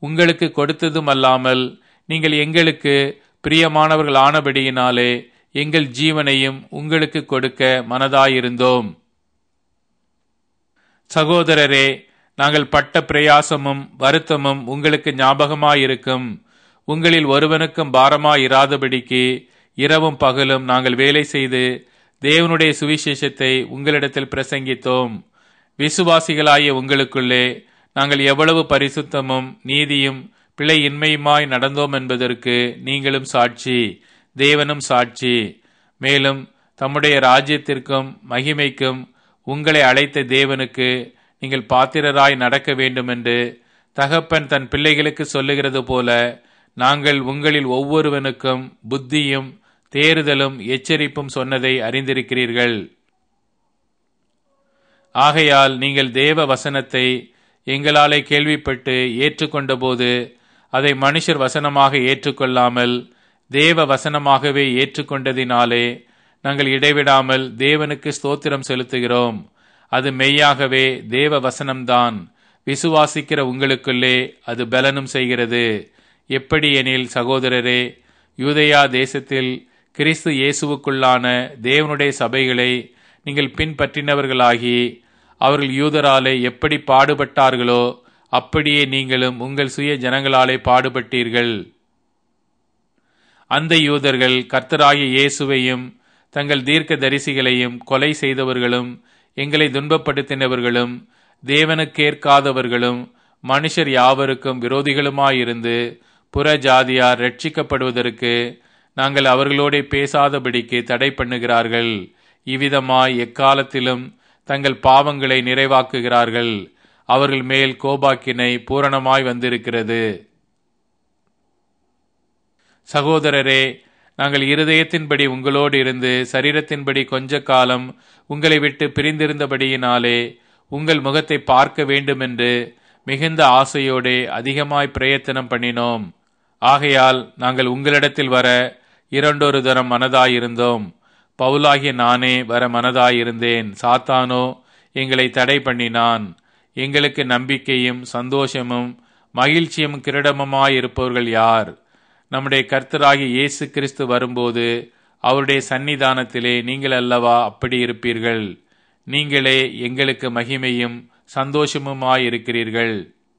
உங்களுக்கு கொடுத்ததும் அல்லாமல் நீங்கள் எங்களுக்கு பிரியமானவர்கள் ஆனபடியினாலே எங்கள் ஜீவனையும் உங்களுக்கு கொடுக்க மனதாயிருந்தோம் சகோதரரே நாங்கள் பட்ட பிரயாசமும் வருத்தமும் உங்களுக்கு ஞாபகமாயிருக்கும் உங்களில் ஒருவனுக்கும் பாரமாயிராதபடிக்கு இரவும் பகலும் நாங்கள் வேலை செய்து தேவனுடைய சுவிசேஷத்தை உங்களிடத்தில் பிரசங்கித்தோம் விசுவாசிகளாகிய உங்களுக்குள்ளே நாங்கள் எவ்வளவு பரிசுத்தமும் நீதியும் பிழையின்மையுமாய் நடந்தோம் என்பதற்கு நீங்களும் சாட்சி தேவனும் சாட்சி மேலும் தம்முடைய ராஜ்யத்திற்கும் மகிமைக்கும் உங்களை அழைத்த தேவனுக்கு நீங்கள் பாத்திரராய் நடக்க வேண்டும் என்று தகப்பன் தன் பிள்ளைகளுக்கு சொல்லுகிறது போல நாங்கள் உங்களில் ஒவ்வொருவனுக்கும் புத்தியும் தேறுதலும் எச்சரிப்பும் சொன்னதை அறிந்திருக்கிறீர்கள் ஆகையால் நீங்கள் தேவ வசனத்தை எங்களாலே கேள்விப்பட்டு ஏற்றுக்கொண்டபோது அதை மனுஷர் வசனமாக ஏற்றுக்கொள்ளாமல் தேவ வசனமாகவே ஏற்றுக்கொண்டதினாலே நாங்கள் இடைவிடாமல் தேவனுக்கு ஸ்தோத்திரம் செலுத்துகிறோம் அது மெய்யாகவே தேவ வசனம்தான் விசுவாசிக்கிற உங்களுக்குள்ளே அது பலனும் செய்கிறது எப்படி எனில் சகோதரரே யூதயா தேசத்தில் கிறிஸ்து இயேசுவுக்குள்ளான தேவனுடைய சபைகளை நீங்கள் பின்பற்றினவர்களாகி அவர்கள் யூதராலே எப்படி பாடுபட்டார்களோ அப்படியே நீங்களும் உங்கள் சுய ஜனங்களாலே பாடுபட்டீர்கள் அந்த யூதர்கள் கர்த்தராகிய இயேசுவையும் தங்கள் தீர்க்க தரிசிகளையும் கொலை செய்தவர்களும் எங்களை துன்பப்படுத்தினவர்களும் தேவனுக்கேற்காதவர்களும் மனுஷர் யாவருக்கும் விரோதிகளுமாயிருந்து புற ஜாதியார் ரட்சிக்கப்படுவதற்கு நாங்கள் அவர்களோட பேசாதபடிக்கு தடை பண்ணுகிறார்கள் இவ்விதமாய் எக்காலத்திலும் தங்கள் பாவங்களை நிறைவாக்குகிறார்கள் அவர்கள் மேல் கோபாக்கினை பூரணமாய் வந்திருக்கிறது சகோதரரே நாங்கள் இருதயத்தின்படி உங்களோடு இருந்து சரீரத்தின்படி கொஞ்ச காலம் உங்களை விட்டு பிரிந்திருந்தபடியினாலே உங்கள் முகத்தை பார்க்க வேண்டுமென்று மிகுந்த ஆசையோடே அதிகமாய் பிரயத்தனம் பண்ணினோம் ஆகையால் நாங்கள் உங்களிடத்தில் வர இரண்டொரு தரம் மனதாயிருந்தோம் பவுலாகிய நானே வர மனதாயிருந்தேன் சாத்தானோ எங்களை தடை பண்ணினான் எங்களுக்கு நம்பிக்கையும் சந்தோஷமும் மகிழ்ச்சியும் கிரடமுமாயிருப்பவர்கள் யார் நம்முடைய கர்த்தராகிய இயேசு கிறிஸ்து வரும்போது அவருடைய சன்னிதானத்திலே நீங்கள் அல்லவா அப்படி இருப்பீர்கள் நீங்களே எங்களுக்கு மகிமையும் சந்தோஷமுமாயிருக்கிறீர்கள்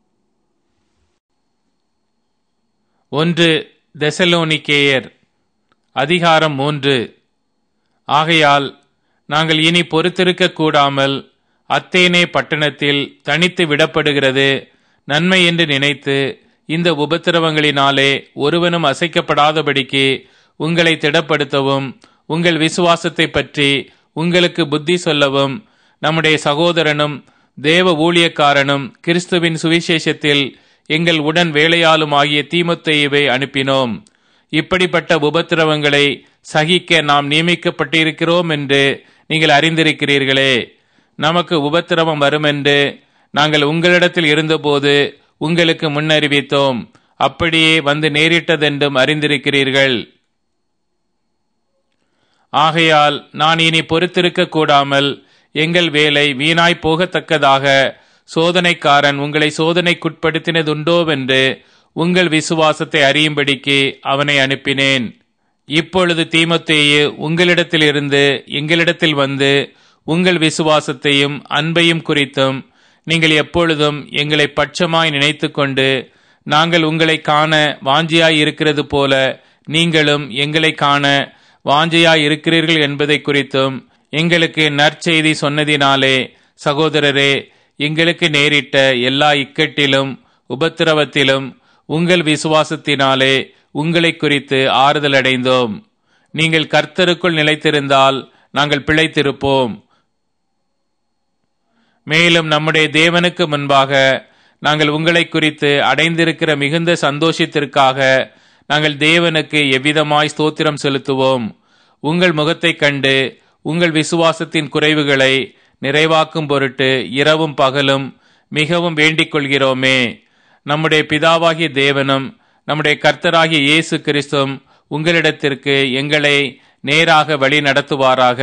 ஒன்று தெசலோனிக்கேயர் அதிகாரம் மூன்று ஆகையால் நாங்கள் இனி பொறுத்திருக்க கூடாமல் அத்தேனே பட்டணத்தில் தனித்து விடப்படுகிறது நன்மை என்று நினைத்து இந்த உபத்திரவங்களினாலே ஒருவனும் அசைக்கப்படாதபடிக்கு உங்களை திடப்படுத்தவும் உங்கள் விசுவாசத்தை பற்றி உங்களுக்கு புத்தி சொல்லவும் நம்முடைய சகோதரனும் தேவ ஊழியக்காரனும் கிறிஸ்துவின் சுவிசேஷத்தில் எங்கள் உடன் வேலையாலும் ஆகிய தீமத்தையவை அனுப்பினோம் இப்படிப்பட்ட உபத்திரவங்களை சகிக்க நாம் நியமிக்கப்பட்டிருக்கிறோம் என்று நீங்கள் அறிந்திருக்கிறீர்களே நமக்கு உபத்திரவம் வரும் என்று நாங்கள் உங்களிடத்தில் இருந்தபோது உங்களுக்கு முன்னறிவித்தோம் அப்படியே வந்து நேரிட்டதென்றும் அறிந்திருக்கிறீர்கள் ஆகையால் நான் இனி பொறுத்திருக்க கூடாமல் எங்கள் வேலை வீணாய் போகத்தக்கதாக சோதனைக்காரன் உங்களை சோதனைக்குட்படுத்தினதுண்டோவென்று உங்கள் விசுவாசத்தை அறியும்படிக்கு அவனை அனுப்பினேன் இப்பொழுது தீமத்தேயு உங்களிடத்திலிருந்து எங்களிடத்தில் வந்து உங்கள் விசுவாசத்தையும் அன்பையும் குறித்தும் நீங்கள் எப்பொழுதும் எங்களை பட்சமாய் நினைத்து கொண்டு நாங்கள் உங்களை காண வாஞ்சியாய் இருக்கிறது போல நீங்களும் எங்களை காண வாஞ்சையாய் இருக்கிறீர்கள் என்பதை குறித்தும் எங்களுக்கு நற்செய்தி சொன்னதினாலே சகோதரரே எங்களுக்கு நேரிட்ட எல்லா இக்கட்டிலும் உபத்திரவத்திலும் உங்கள் விசுவாசத்தினாலே உங்களை குறித்து ஆறுதல் அடைந்தோம் நீங்கள் கர்த்தருக்குள் நிலைத்திருந்தால் நாங்கள் பிழைத்திருப்போம் மேலும் நம்முடைய தேவனுக்கு முன்பாக நாங்கள் உங்களை குறித்து அடைந்திருக்கிற மிகுந்த சந்தோஷத்திற்காக நாங்கள் தேவனுக்கு எவ்விதமாய் ஸ்தோத்திரம் செலுத்துவோம் உங்கள் முகத்தைக் கண்டு உங்கள் விசுவாசத்தின் குறைவுகளை நிறைவாக்கும் பொருட்டு இரவும் பகலும் மிகவும் வேண்டிக் கொள்கிறோமே நம்முடைய பிதாவாகிய தேவனும் நம்முடைய கர்த்தராகிய இயேசு கிறிஸ்தும் உங்களிடத்திற்கு எங்களை நேராக வழி நடத்துவாராக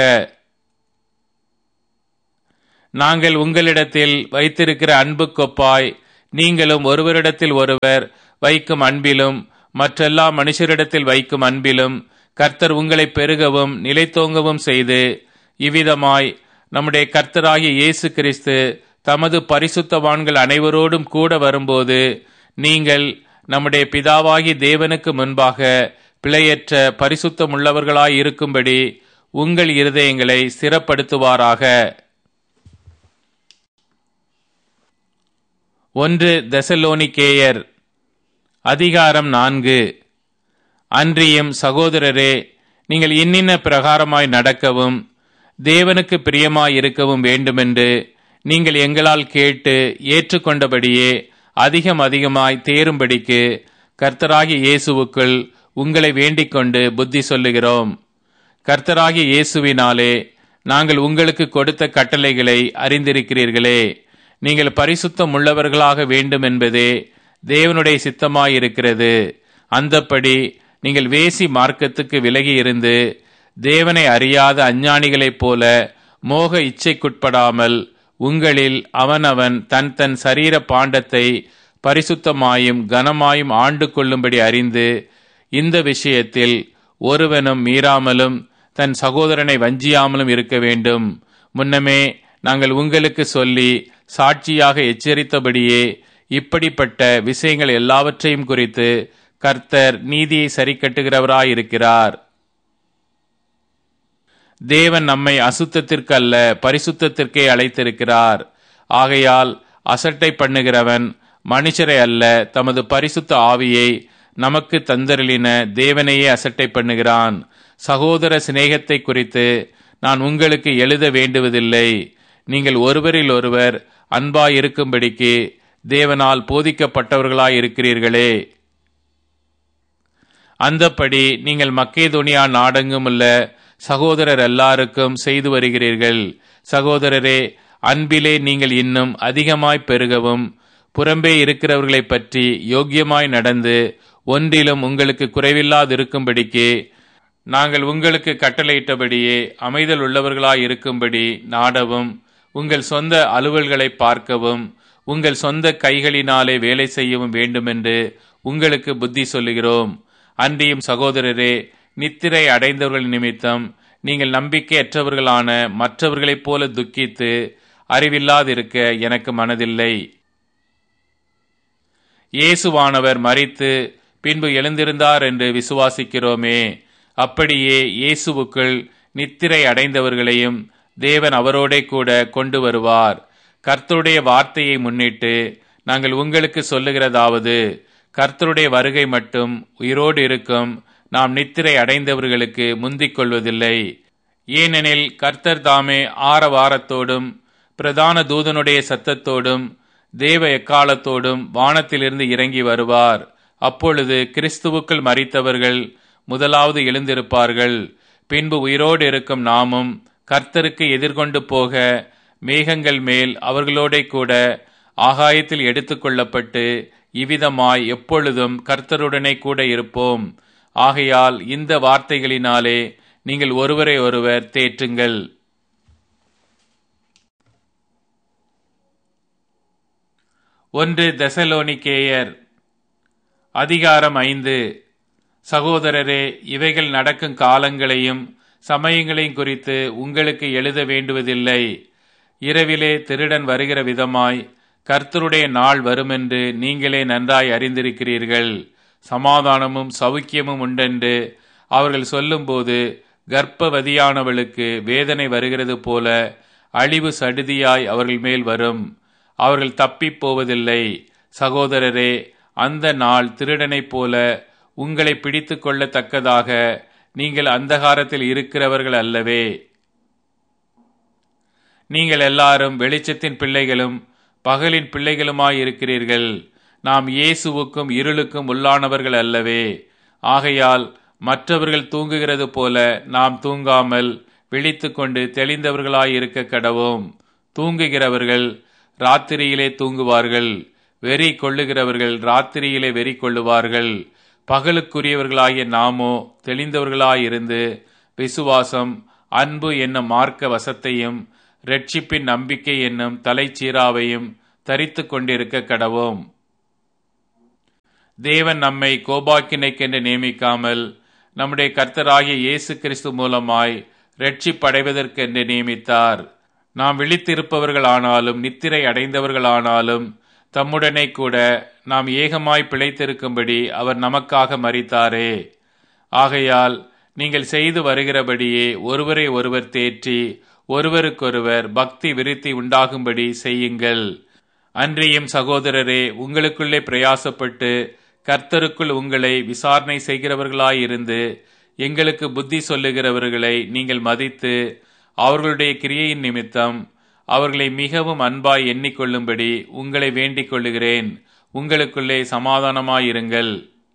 நாங்கள் உங்களிடத்தில் வைத்திருக்கிற அன்பு கொப்பாய் நீங்களும் ஒருவரிடத்தில் ஒருவர் வைக்கும் அன்பிலும் மற்றெல்லா மனுஷரிடத்தில் வைக்கும் அன்பிலும் கர்த்தர் உங்களை பெருகவும் நிலைத்தோங்கவும் செய்து இவ்விதமாய் நம்முடைய கர்த்தராகிய இயேசு கிறிஸ்து தமது பரிசுத்தவான்கள் அனைவரோடும் கூட வரும்போது நீங்கள் நம்முடைய பிதாவாகி தேவனுக்கு முன்பாக பிழையற்ற பரிசுத்தமுள்ளவர்களாய் இருக்கும்படி உங்கள் இருதயங்களை ஸ்திரப்படுத்துவாராக ஒன்று தெசலோனிக்கேயர் அதிகாரம் நான்கு அன்றியும் சகோதரரே நீங்கள் இன்னின்ன பிரகாரமாய் நடக்கவும் தேவனுக்கு பிரியமாய் இருக்கவும் வேண்டுமென்று நீங்கள் எங்களால் கேட்டு ஏற்றுக்கொண்டபடியே அதிகம் அதிகமாய் தேரும்படிக்கு கர்த்தராகிய இயேசுவுக்குள் உங்களை வேண்டிக் கொண்டு புத்தி சொல்லுகிறோம் கர்த்தராகிய இயேசுவினாலே நாங்கள் உங்களுக்கு கொடுத்த கட்டளைகளை அறிந்திருக்கிறீர்களே நீங்கள் பரிசுத்தம் உள்ளவர்களாக வேண்டும் என்பதே தேவனுடைய சித்தமாயிருக்கிறது அந்தப்படி நீங்கள் வேசி மார்க்கத்துக்கு விலகி இருந்து தேவனை அறியாத அஞ்ஞானிகளைப் போல மோக இச்சைக்குட்படாமல் உங்களில் அவனவன் தன் தன் சரீர பாண்டத்தை பரிசுத்தமாயும் கனமாயும் ஆண்டு கொள்ளும்படி அறிந்து இந்த விஷயத்தில் ஒருவனும் மீறாமலும் தன் சகோதரனை வஞ்சியாமலும் இருக்க வேண்டும் முன்னமே நாங்கள் உங்களுக்கு சொல்லி சாட்சியாக எச்சரித்தபடியே இப்படிப்பட்ட விஷயங்கள் எல்லாவற்றையும் குறித்து கர்த்தர் நீதியை சரிக்கட்டுகிறவராயிருக்கிறார் தேவன் நம்மை அசுத்தத்திற்கு அல்ல பரிசுத்தத்திற்கே அழைத்திருக்கிறார் ஆகையால் அசட்டை பண்ணுகிறவன் மனுஷரை அல்ல தமது பரிசுத்த ஆவியை நமக்கு தந்தருளின தேவனையே அசட்டை பண்ணுகிறான் சகோதர சிநேகத்தை குறித்து நான் உங்களுக்கு எழுத வேண்டுவதில்லை நீங்கள் ஒருவரில் ஒருவர் அன்பாய் இருக்கும்படிக்கு தேவனால் போதிக்கப்பட்டவர்களாய் இருக்கிறீர்களே அந்தப்படி நீங்கள் மக்கேதுனியா நாடெங்கும் உள்ள சகோதரர் எல்லாருக்கும் செய்து வருகிறீர்கள் சகோதரரே அன்பிலே நீங்கள் இன்னும் அதிகமாய் பெருகவும் புறம்பே இருக்கிறவர்களைப் பற்றி யோக்கியமாய் நடந்து ஒன்றிலும் உங்களுக்கு குறைவில்லாதிருக்கும்படிக்கு நாங்கள் உங்களுக்கு கட்டளையிட்டபடியே அமைதல் உள்ளவர்களாய் இருக்கும்படி நாடவும் உங்கள் சொந்த அலுவல்களை பார்க்கவும் உங்கள் சொந்த கைகளினாலே வேலை செய்யவும் வேண்டுமென்று உங்களுக்கு புத்தி சொல்லுகிறோம் அன்றியும் சகோதரரே நித்திரை அடைந்தவர்கள் நிமித்தம் நீங்கள் நம்பிக்கையற்றவர்களான மற்றவர்களைப் போல துக்கித்து அறிவில்லாதிருக்க எனக்கு மனதில்லை இயேசுவானவர் மறித்து பின்பு எழுந்திருந்தார் என்று விசுவாசிக்கிறோமே அப்படியே இயேசுவுக்குள் நித்திரை அடைந்தவர்களையும் தேவன் அவரோடே கூட கொண்டு வருவார் கர்த்தருடைய வார்த்தையை முன்னிட்டு நாங்கள் உங்களுக்கு சொல்லுகிறதாவது கர்த்தருடைய வருகை மட்டும் உயிரோடு இருக்கும் நாம் நித்திரை அடைந்தவர்களுக்கு முந்திக் கொள்வதில்லை ஏனெனில் கர்த்தர் தாமே ஆரவாரத்தோடும் பிரதான தூதனுடைய சத்தத்தோடும் தேவ எக்காலத்தோடும் வானத்திலிருந்து இறங்கி வருவார் அப்பொழுது கிறிஸ்துவுக்குள் மறித்தவர்கள் முதலாவது எழுந்திருப்பார்கள் பின்பு உயிரோடு இருக்கும் நாமும் கர்த்தருக்கு எதிர்கொண்டு போக மேகங்கள் மேல் அவர்களோட கூட ஆகாயத்தில் எடுத்துக்கொள்ளப்பட்டு இவ்விதமாய் எப்பொழுதும் கர்த்தருடனே கூட இருப்போம் ஆகையால் இந்த வார்த்தைகளினாலே நீங்கள் ஒருவரை ஒருவர் தேற்றுங்கள் ஒன்று தெசலோனிக்கேயர் அதிகாரம் ஐந்து சகோதரரே இவைகள் நடக்கும் காலங்களையும் சமயங்களையும் குறித்து உங்களுக்கு எழுத வேண்டுவதில்லை இரவிலே திருடன் வருகிற விதமாய் கர்த்தருடைய நாள் வருமென்று நீங்களே நன்றாய் அறிந்திருக்கிறீர்கள் சமாதானமும் சௌக்கியமும் உண்டென்று அவர்கள் சொல்லும்போது கர்ப்பவதியானவளுக்கு வேதனை வருகிறது போல அழிவு சடுதியாய் அவர்கள் மேல் வரும் அவர்கள் தப்பிப் போவதில்லை சகோதரரே அந்த நாள் திருடனைப் போல உங்களை பிடித்து கொள்ளத்தக்கதாக நீங்கள் அந்தகாரத்தில் இருக்கிறவர்கள் அல்லவே நீங்கள் எல்லாரும் வெளிச்சத்தின் பிள்ளைகளும் பகலின் பிள்ளைகளுமாயிருக்கிறீர்கள் நாம் இயேசுவுக்கும் இருளுக்கும் உள்ளானவர்கள் அல்லவே ஆகையால் மற்றவர்கள் தூங்குகிறது போல நாம் தூங்காமல் விழித்துக்கொண்டு தெளிந்தவர்களாயிருக்க கடவோம் தூங்குகிறவர்கள் ராத்திரியிலே தூங்குவார்கள் வெறி கொள்ளுகிறவர்கள் ராத்திரியிலே வெறி கொள்ளுவார்கள் பகலுக்குரியவர்களாகிய நாமோ தெளிந்தவர்களாயிருந்து விசுவாசம் அன்பு என்னும் மார்க்க வசத்தையும் ரட்சிப்பின் நம்பிக்கை என்னும் தலைச்சீராவையும் தரித்து கொண்டிருக்க கடவோம் தேவன் நம்மை கோபாக்கினைக்கென்று நியமிக்காமல் நம்முடைய கர்த்தராகிய இயேசு கிறிஸ்து மூலமாய் ரட்சிப்படைவதற்கென்று நியமித்தார் நாம் விழித்திருப்பவர்கள் ஆனாலும் நித்திரை அடைந்தவர்களானாலும் தம்முடனே கூட நாம் ஏகமாய் பிழைத்திருக்கும்படி அவர் நமக்காக மறித்தாரே ஆகையால் நீங்கள் செய்து வருகிறபடியே ஒருவரை ஒருவர் தேற்றி ஒருவருக்கொருவர் பக்தி விருத்தி உண்டாகும்படி செய்யுங்கள் அன்றியும் சகோதரரே உங்களுக்குள்ளே பிரயாசப்பட்டு கர்த்தருக்குள் உங்களை விசாரணை செய்கிறவர்களாயிருந்து எங்களுக்கு புத்தி சொல்லுகிறவர்களை நீங்கள் மதித்து அவர்களுடைய கிரியையின் நிமித்தம் அவர்களை மிகவும் அன்பாய் எண்ணிக்கொள்ளும்படி உங்களை வேண்டிக் கொள்ளுகிறேன் உங்களுக்குள்ளே சமாதானமாயிருங்கள்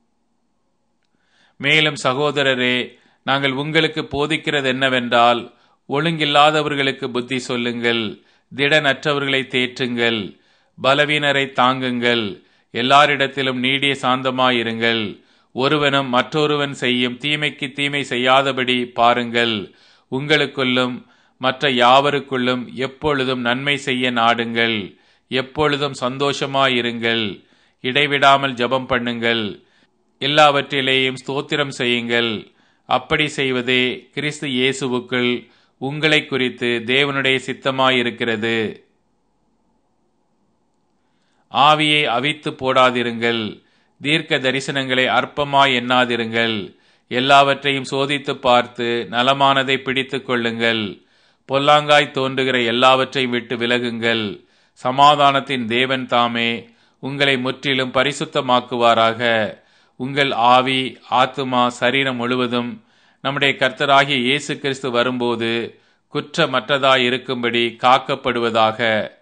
மேலும் சகோதரரே நாங்கள் உங்களுக்கு போதிக்கிறது என்னவென்றால் ஒழுங்கில்லாதவர்களுக்கு புத்தி சொல்லுங்கள் திடனற்றவர்களை தேற்றுங்கள் பலவீனரை தாங்குங்கள் எல்லாரிடத்திலும் நீடிய சாந்தமாயிருங்கள் ஒருவனும் மற்றொருவன் செய்யும் தீமைக்கு தீமை செய்யாதபடி பாருங்கள் உங்களுக்குள்ளும் மற்ற யாவருக்குள்ளும் எப்பொழுதும் நன்மை செய்ய நாடுங்கள் எப்பொழுதும் சந்தோஷமாயிருங்கள் இடைவிடாமல் ஜபம் பண்ணுங்கள் எல்லாவற்றிலேயும் ஸ்தோத்திரம் செய்யுங்கள் அப்படி செய்வதே கிறிஸ்து இயேசுவுக்குள் உங்களை குறித்து தேவனுடைய சித்தமாயிருக்கிறது ஆவியை அவித்து போடாதிருங்கள் தீர்க்க தரிசனங்களை அற்பமாய் எண்ணாதிருங்கள் எல்லாவற்றையும் சோதித்து பார்த்து நலமானதை பிடித்துக் கொள்ளுங்கள் பொல்லாங்காய் தோன்றுகிற எல்லாவற்றையும் விட்டு விலகுங்கள் சமாதானத்தின் தேவன் தாமே உங்களை முற்றிலும் பரிசுத்தமாக்குவாராக உங்கள் ஆவி ஆத்துமா சரீரம் முழுவதும் நம்முடைய கர்த்தராகிய இயேசு கிறிஸ்து வரும்போது குற்றமற்றதாய் இருக்கும்படி காக்கப்படுவதாக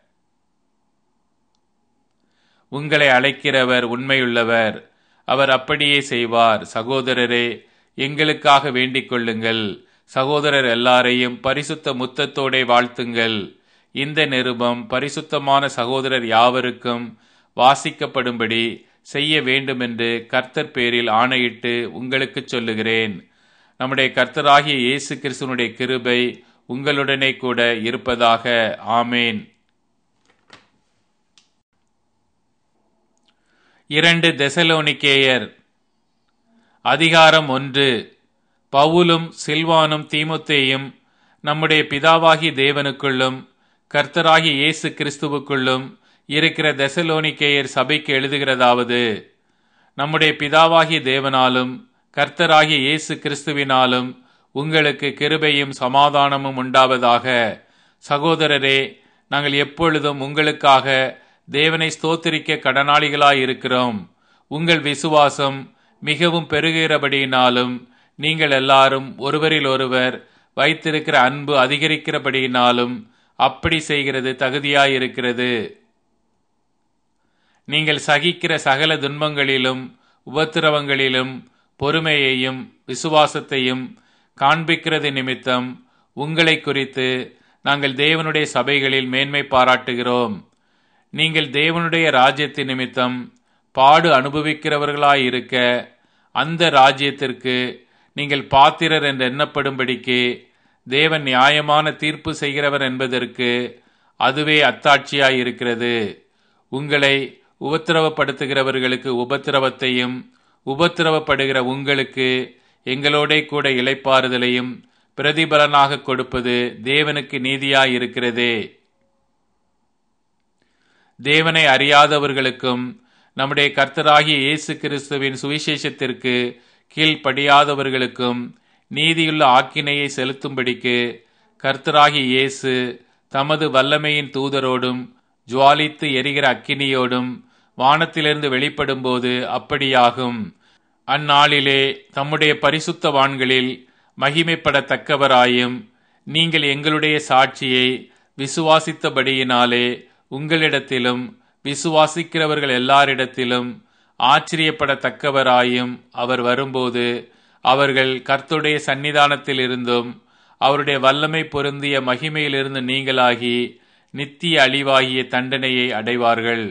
உங்களை அழைக்கிறவர் உண்மையுள்ளவர் அவர் அப்படியே செய்வார் சகோதரரே எங்களுக்காக வேண்டிக் கொள்ளுங்கள் சகோதரர் எல்லாரையும் பரிசுத்த முத்தத்தோடே வாழ்த்துங்கள் இந்த நிருபம் பரிசுத்தமான சகோதரர் யாவருக்கும் வாசிக்கப்படும்படி செய்ய வேண்டுமென்று கர்த்தர் பேரில் ஆணையிட்டு உங்களுக்கு சொல்லுகிறேன் நம்முடைய கர்த்தராகிய இயேசு கிறிஸ்துவனுடைய கிருபை உங்களுடனே கூட இருப்பதாக ஆமேன் இரண்டு தெசலோனிக்கேயர் அதிகாரம் ஒன்று பவுலும் சில்வானும் தீமுத்தேயும் நம்முடைய பிதாவாகி தேவனுக்குள்ளும் கர்த்தராகி இயேசு கிறிஸ்துவுக்குள்ளும் இருக்கிற தெசலோனிக்கேயர் சபைக்கு எழுதுகிறதாவது நம்முடைய பிதாவாகிய தேவனாலும் கர்த்தராகிய இயேசு கிறிஸ்துவினாலும் உங்களுக்கு கிருபையும் சமாதானமும் உண்டாவதாக சகோதரரே நாங்கள் எப்பொழுதும் உங்களுக்காக தேவனை ஸ்தோத்திரிக்க கடனாளிகளாய் இருக்கிறோம் உங்கள் விசுவாசம் மிகவும் பெருகிறபடியினாலும் நீங்கள் எல்லாரும் ஒருவரில் ஒருவர் வைத்திருக்கிற அன்பு அதிகரிக்கிறபடியினாலும் அப்படி செய்கிறது தகுதியாயிருக்கிறது நீங்கள் சகிக்கிற சகல துன்பங்களிலும் உபத்திரவங்களிலும் பொறுமையையும் விசுவாசத்தையும் காண்பிக்கிறது நிமித்தம் உங்களை குறித்து நாங்கள் தேவனுடைய சபைகளில் மேன்மை பாராட்டுகிறோம் நீங்கள் தேவனுடைய ராஜ்யத்தின் நிமித்தம் பாடு அனுபவிக்கிறவர்களாயிருக்க அந்த ராஜ்யத்திற்கு நீங்கள் பாத்திரர் என்று எண்ணப்படும்படிக்கு தேவன் நியாயமான தீர்ப்பு செய்கிறவர் என்பதற்கு அதுவே அத்தாட்சியாயிருக்கிறது உங்களை உபத்திரவப்படுத்துகிறவர்களுக்கு உபத்திரவத்தையும் உபத்திரவப்படுகிற உங்களுக்கு எங்களோட கூட இளைப்பாறுதலையும் பிரதிபலனாக கொடுப்பது தேவனுக்கு நீதியாயிருக்கிறதே தேவனை அறியாதவர்களுக்கும் நம்முடைய கர்த்தராகிய இயேசு கிறிஸ்துவின் சுவிசேஷத்திற்கு கீழ்ப்படியாதவர்களுக்கும் நீதியுள்ள ஆக்கினையை செலுத்தும்படிக்கு கர்த்தராகிய இயேசு தமது வல்லமையின் தூதரோடும் ஜுவாலித்து எரிகிற அக்கினியோடும் வானத்திலிருந்து வெளிப்படும்போது அப்படியாகும் அந்நாளிலே தம்முடைய பரிசுத்தவான்களில் மகிமைப்படத்தக்கவராயும் நீங்கள் எங்களுடைய சாட்சியை விசுவாசித்தபடியினாலே உங்களிடத்திலும் விசுவாசிக்கிறவர்கள் எல்லாரிடத்திலும் ஆச்சரியப்படத்தக்கவராயும் அவர் வரும்போது அவர்கள் கர்த்துடைய சன்னிதானத்தில் இருந்தும் அவருடைய வல்லமை பொருந்திய மகிமையிலிருந்து நீங்களாகி நித்திய அழிவாகிய தண்டனையை அடைவார்கள்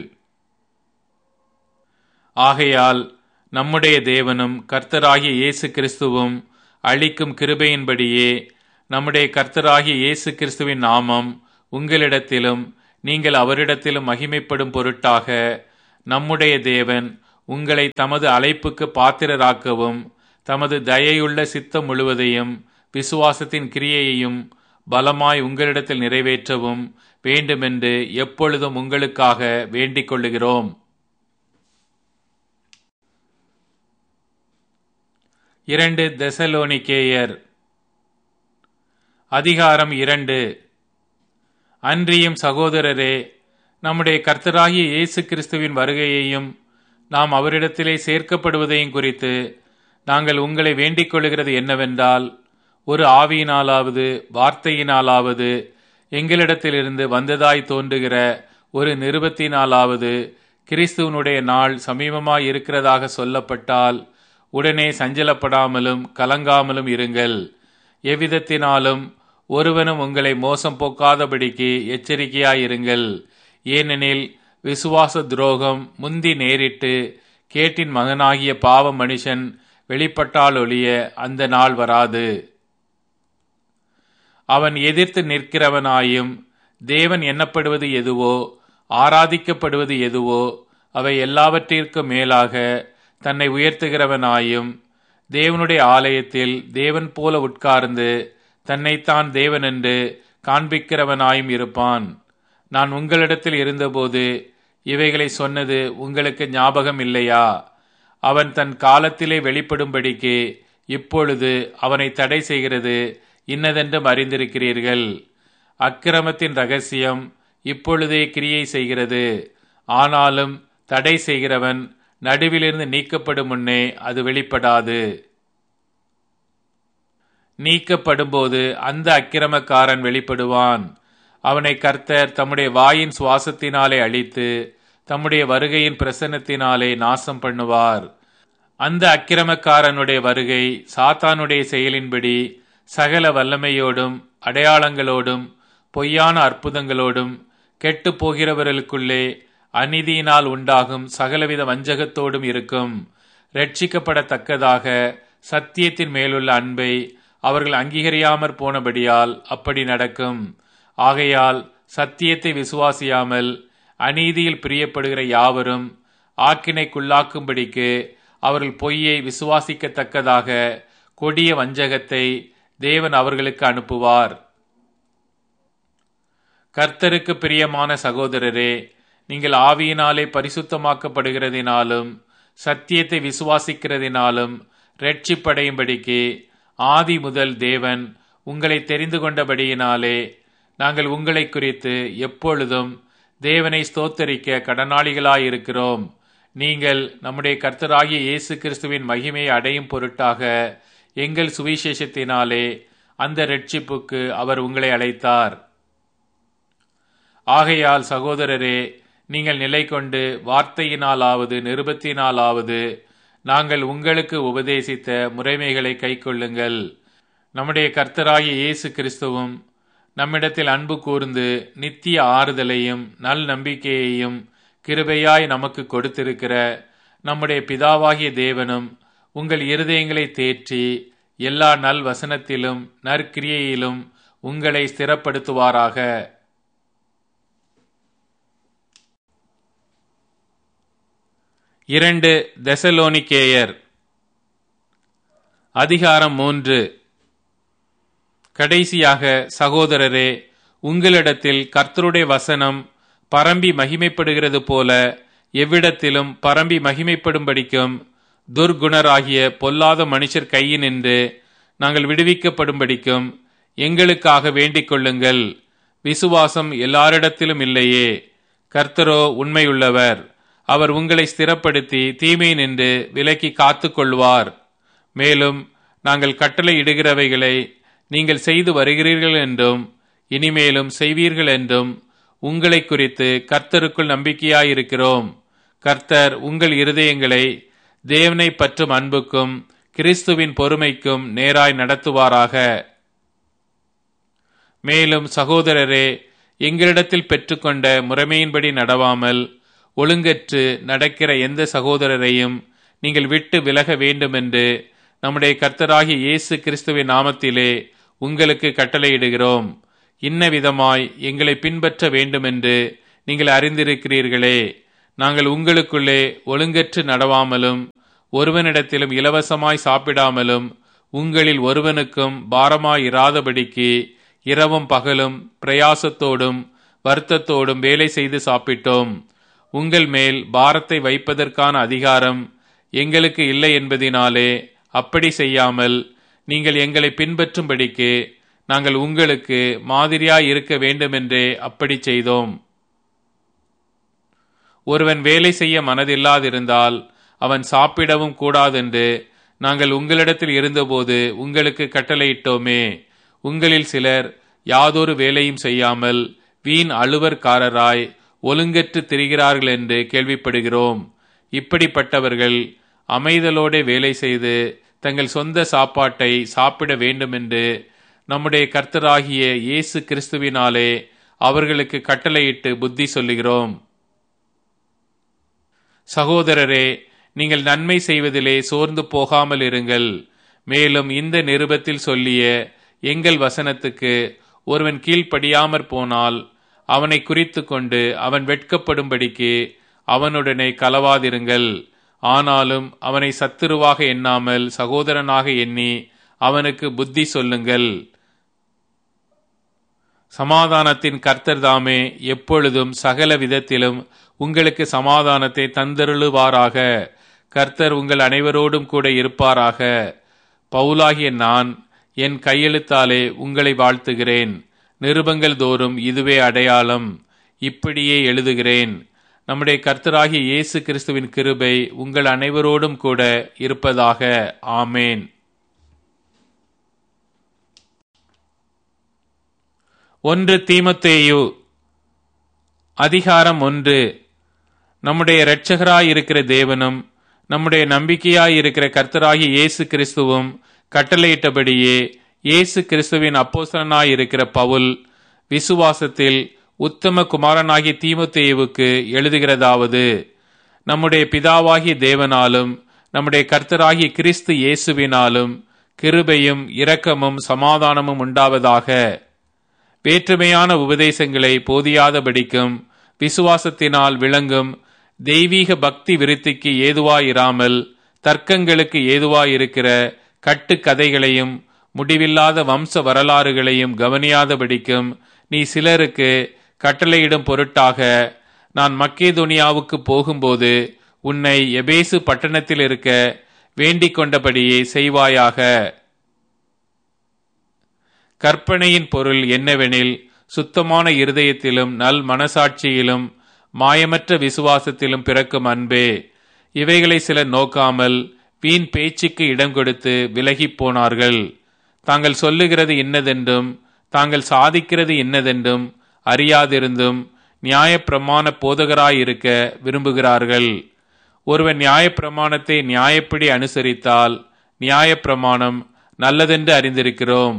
ஆகையால் நம்முடைய தேவனும் கர்த்தராகிய இயேசு கிறிஸ்துவும் அளிக்கும் கிருபையின்படியே நம்முடைய கர்த்தராகிய இயேசு கிறிஸ்துவின் நாமம் உங்களிடத்திலும் நீங்கள் அவரிடத்திலும் மகிமைப்படும் பொருட்டாக நம்முடைய தேவன் உங்களை தமது அழைப்புக்கு பாத்திரராக்கவும் தமது தயையுள்ள சித்தம் முழுவதையும் விசுவாசத்தின் கிரியையையும் பலமாய் உங்களிடத்தில் நிறைவேற்றவும் வேண்டுமென்று எப்பொழுதும் உங்களுக்காக வேண்டிக் கொள்ளுகிறோம் இரண்டு தெசலோனிக்கேயர் அதிகாரம் இரண்டு அன்றியும் சகோதரரே நம்முடைய கர்த்தராகிய இயேசு கிறிஸ்துவின் வருகையையும் நாம் அவரிடத்திலே சேர்க்கப்படுவதையும் குறித்து நாங்கள் உங்களை வேண்டிக் கொள்கிறது என்னவென்றால் ஒரு ஆவியினாலாவது வார்த்தையினாலாவது எங்களிடத்திலிருந்து வந்ததாய் தோன்றுகிற ஒரு நிருபத்தினாலாவது கிறிஸ்துவனுடைய நாள் சமீபமாய் இருக்கிறதாக சொல்லப்பட்டால் உடனே சஞ்சலப்படாமலும் கலங்காமலும் இருங்கள் எவ்விதத்தினாலும் ஒருவனும் உங்களை மோசம் போக்காதபடிக்கு எச்சரிக்கையாயிருங்கள் ஏனெனில் விசுவாச துரோகம் முந்தி நேரிட்டு கேட்டின் மகனாகிய பாவ மனுஷன் வெளிப்பட்டால் ஒழிய அந்த நாள் வராது அவன் எதிர்த்து நிற்கிறவனாயும் தேவன் எண்ணப்படுவது எதுவோ ஆராதிக்கப்படுவது எதுவோ அவை எல்லாவற்றிற்கும் மேலாக தன்னை உயர்த்துகிறவனாயும் தேவனுடைய ஆலயத்தில் தேவன் போல உட்கார்ந்து தன்னைத்தான் தேவன் என்று காண்பிக்கிறவனாயும் இருப்பான் நான் உங்களிடத்தில் இருந்தபோது இவைகளை சொன்னது உங்களுக்கு ஞாபகம் இல்லையா அவன் தன் காலத்திலே வெளிப்படும்படிக்கு இப்பொழுது அவனை தடை செய்கிறது இன்னதென்றும் அறிந்திருக்கிறீர்கள் அக்கிரமத்தின் ரகசியம் இப்பொழுதே கிரியை செய்கிறது ஆனாலும் தடை செய்கிறவன் நடுவிலிருந்து நீக்கப்படும் முன்னே அது வெளிப்படாது நீக்கப்படும்போது அந்த அக்கிரமக்காரன் வெளிப்படுவான் அவனை கர்த்தர் தம்முடைய வாயின் சுவாசத்தினாலே அழித்து தம்முடைய வருகையின் பிரசன்னத்தினாலே நாசம் பண்ணுவார் அந்த அக்கிரமக்காரனுடைய வருகை சாத்தானுடைய செயலின்படி சகல வல்லமையோடும் அடையாளங்களோடும் பொய்யான அற்புதங்களோடும் கெட்டு போகிறவர்களுக்குள்ளே அநீதியினால் உண்டாகும் சகலவித வஞ்சகத்தோடும் இருக்கும் ரட்சிக்கப்படத்தக்கதாக சத்தியத்தின் மேலுள்ள அன்பை அவர்கள் அங்கீகரியாமற் போனபடியால் அப்படி நடக்கும் ஆகையால் சத்தியத்தை விசுவாசியாமல் அநீதியில் பிரியப்படுகிற யாவரும் ஆக்கினைக்குள்ளாக்கும்படிக்கு அவர்கள் பொய்யை விசுவாசிக்கத்தக்கதாக கொடிய வஞ்சகத்தை தேவன் அவர்களுக்கு அனுப்புவார் கர்த்தருக்கு பிரியமான சகோதரரே நீங்கள் ஆவியினாலே பரிசுத்தமாக்கப்படுகிறதினாலும் சத்தியத்தை விசுவாசிக்கிறதினாலும் ரட்சிப்படையும்படிக்கு ஆதி முதல் தேவன் உங்களை தெரிந்து கொண்டபடியினாலே நாங்கள் உங்களை குறித்து எப்பொழுதும் தேவனை ஸ்தோத்தரிக்க கடனாளிகளாயிருக்கிறோம் நீங்கள் நம்முடைய கர்த்தராகிய இயேசு கிறிஸ்துவின் மகிமையை அடையும் பொருட்டாக எங்கள் சுவிசேஷத்தினாலே அந்த ரட்சிப்புக்கு அவர் உங்களை அழைத்தார் ஆகையால் சகோதரரே நீங்கள் நிலை கொண்டு வார்த்தையினாலாவது நிருபத்தினாலாவது நாங்கள் உங்களுக்கு உபதேசித்த முறைமைகளை கைக்கொள்ளுங்கள் நம்முடைய கர்த்தராகிய இயேசு கிறிஸ்துவும் நம்மிடத்தில் அன்பு கூர்ந்து நித்திய ஆறுதலையும் நல் நம்பிக்கையையும் கிருபையாய் நமக்கு கொடுத்திருக்கிற நம்முடைய பிதாவாகிய தேவனும் உங்கள் இருதயங்களை தேற்றி எல்லா நல் வசனத்திலும் நற்கிரியையிலும் உங்களை ஸ்திரப்படுத்துவாராக இரண்டு தெசலோனிக்கேயர் அதிகாரம் மூன்று கடைசியாக சகோதரரே உங்களிடத்தில் கர்த்தருடைய வசனம் பரம்பி மகிமைப்படுகிறது போல எவ்விடத்திலும் பரம்பி மகிமைப்படும்படிக்கும் துர்குணராகிய பொல்லாத மனுஷர் கையினின்று நாங்கள் விடுவிக்கப்படும்படிக்கும் எங்களுக்காக வேண்டிக் கொள்ளுங்கள் விசுவாசம் எல்லாரிடத்திலும் இல்லையே கர்த்தரோ உண்மையுள்ளவர் அவர் உங்களை ஸ்திரப்படுத்தி தீமை நின்று விலக்கி காத்து கொள்வார் மேலும் நாங்கள் கட்டளை இடுகிறவைகளை நீங்கள் செய்து வருகிறீர்கள் என்றும் இனிமேலும் செய்வீர்கள் என்றும் உங்களை குறித்து கர்த்தருக்குள் நம்பிக்கையாயிருக்கிறோம் கர்த்தர் உங்கள் இருதயங்களை தேவனை பற்றும் அன்புக்கும் கிறிஸ்துவின் பொறுமைக்கும் நேராய் நடத்துவாராக மேலும் சகோதரரே எங்களிடத்தில் பெற்றுக்கொண்ட முறைமையின்படி நடவாமல் ஒழுங்கற்று நடக்கிற எந்த சகோதரரையும் நீங்கள் விட்டு விலக வேண்டுமென்று நம்முடைய கர்த்தராகிய இயேசு கிறிஸ்துவின் நாமத்திலே உங்களுக்கு கட்டளையிடுகிறோம் இன்ன விதமாய் எங்களை பின்பற்ற வேண்டுமென்று நீங்கள் அறிந்திருக்கிறீர்களே நாங்கள் உங்களுக்குள்ளே ஒழுங்கற்று நடவாமலும் ஒருவனிடத்திலும் இலவசமாய் சாப்பிடாமலும் உங்களில் ஒருவனுக்கும் பாரமாயிராதபடிக்கு இரவும் பகலும் பிரயாசத்தோடும் வருத்தத்தோடும் வேலை செய்து சாப்பிட்டோம் உங்கள் மேல் பாரத்தை வைப்பதற்கான அதிகாரம் எங்களுக்கு இல்லை என்பதினாலே அப்படி செய்யாமல் நீங்கள் எங்களை பின்பற்றும்படிக்கு நாங்கள் உங்களுக்கு மாதிரியாய் இருக்க வேண்டுமென்றே அப்படி செய்தோம் ஒருவன் வேலை செய்ய மனதில்லாதிருந்தால் அவன் சாப்பிடவும் கூடாதென்று நாங்கள் உங்களிடத்தில் இருந்தபோது உங்களுக்கு கட்டளையிட்டோமே உங்களில் சிலர் யாதொரு வேலையும் செய்யாமல் வீண் அலுவற்காரராய் ஒழுங்கற்று திரிகிறார்கள் என்று கேள்விப்படுகிறோம் இப்படிப்பட்டவர்கள் அமைதலோടെ வேலை செய்து தங்கள் சொந்த சாப்பாட்டை சாப்பிட வேண்டுமென்று நம்முடைய கர்த்தராகிய இயேசு கிறிஸ்துவினாலே அவர்களுக்கு கட்டளையிட்டு புத்தி சொல்லுகிறோம் சகோதரரே நீங்கள் நன்மை செய்வதிலே சோர்ந்து போகாமல் இருங்கள் மேலும் இந்த நிருபத்தில் சொல்லிய எங்கள் வசனத்துக்கு ஒருவன் கீழ்ப்படியாமற் போனால் அவனை குறித்து கொண்டு அவன் வெட்கப்படும்படிக்கு அவனுடனே கலவாதிருங்கள் ஆனாலும் அவனை சத்துருவாக எண்ணாமல் சகோதரனாக எண்ணி அவனுக்கு புத்தி சொல்லுங்கள் சமாதானத்தின் கர்த்தர் தாமே எப்பொழுதும் சகல விதத்திலும் உங்களுக்கு சமாதானத்தை தந்தருளுவாராக கர்த்தர் உங்கள் அனைவரோடும் கூட இருப்பாராக பவுலாகிய நான் என் கையெழுத்தாலே உங்களை வாழ்த்துகிறேன் நிருபங்கள் தோறும் இதுவே அடையாளம் இப்படியே எழுதுகிறேன் நம்முடைய கர்த்தராகிய இயேசு கிறிஸ்துவின் கிருபை உங்கள் அனைவரோடும் கூட இருப்பதாக ஆமேன் ஒன்று தீமத்தேயு அதிகாரம் ஒன்று நம்முடைய இரட்சகராயிருக்கிற தேவனும் நம்முடைய நம்பிக்கையாயிருக்கிற கர்த்தராகிய இயேசு கிறிஸ்துவும் கட்டளையிட்டபடியே இயேசு கிறிஸ்துவின் அப்போசனாயிருக்கிற பவுல் விசுவாசத்தில் உத்தம குமாரனாகிய தீமத்தேயுவுக்கு எழுதுகிறதாவது நம்முடைய பிதாவாகிய தேவனாலும் நம்முடைய கர்த்தராகிய கிறிஸ்து இயேசுவினாலும் கிருபையும் இரக்கமும் சமாதானமும் உண்டாவதாக வேற்றுமையான உபதேசங்களை போதியாதபடிக்கும் விசுவாசத்தினால் விளங்கும் தெய்வீக பக்தி விருத்திக்கு ஏதுவாயிராமல் தர்க்கங்களுக்கு ஏதுவாயிருக்கிற கட்டுக்கதைகளையும் முடிவில்லாத வம்ச வரலாறுகளையும் கவனியாதபடிக்கும் நீ சிலருக்கு கட்டளையிடும் பொருட்டாக நான் மக்கேதுனியாவுக்கு போகும்போது உன்னை எபேசு பட்டணத்தில் இருக்க வேண்டிக் கொண்டபடியே செய்வாயாக கற்பனையின் பொருள் என்னவெனில் சுத்தமான இருதயத்திலும் நல் மனசாட்சியிலும் மாயமற்ற விசுவாசத்திலும் பிறக்கும் அன்பே இவைகளை சிலர் நோக்காமல் வீண் பேச்சுக்கு இடம் கொடுத்து விலகிப் போனார்கள் தாங்கள் சொல்லுகிறது இன்னதென்றும் தாங்கள் சாதிக்கிறது இன்னதென்றும் அறியாதிருந்தும் நியாயப்பிரமாண போதகராயிருக்க விரும்புகிறார்கள் ஒருவன் நியாயப்பிரமாணத்தை நியாயப்படி அனுசரித்தால் நியாயப்பிரமாணம் நல்லதென்று அறிந்திருக்கிறோம்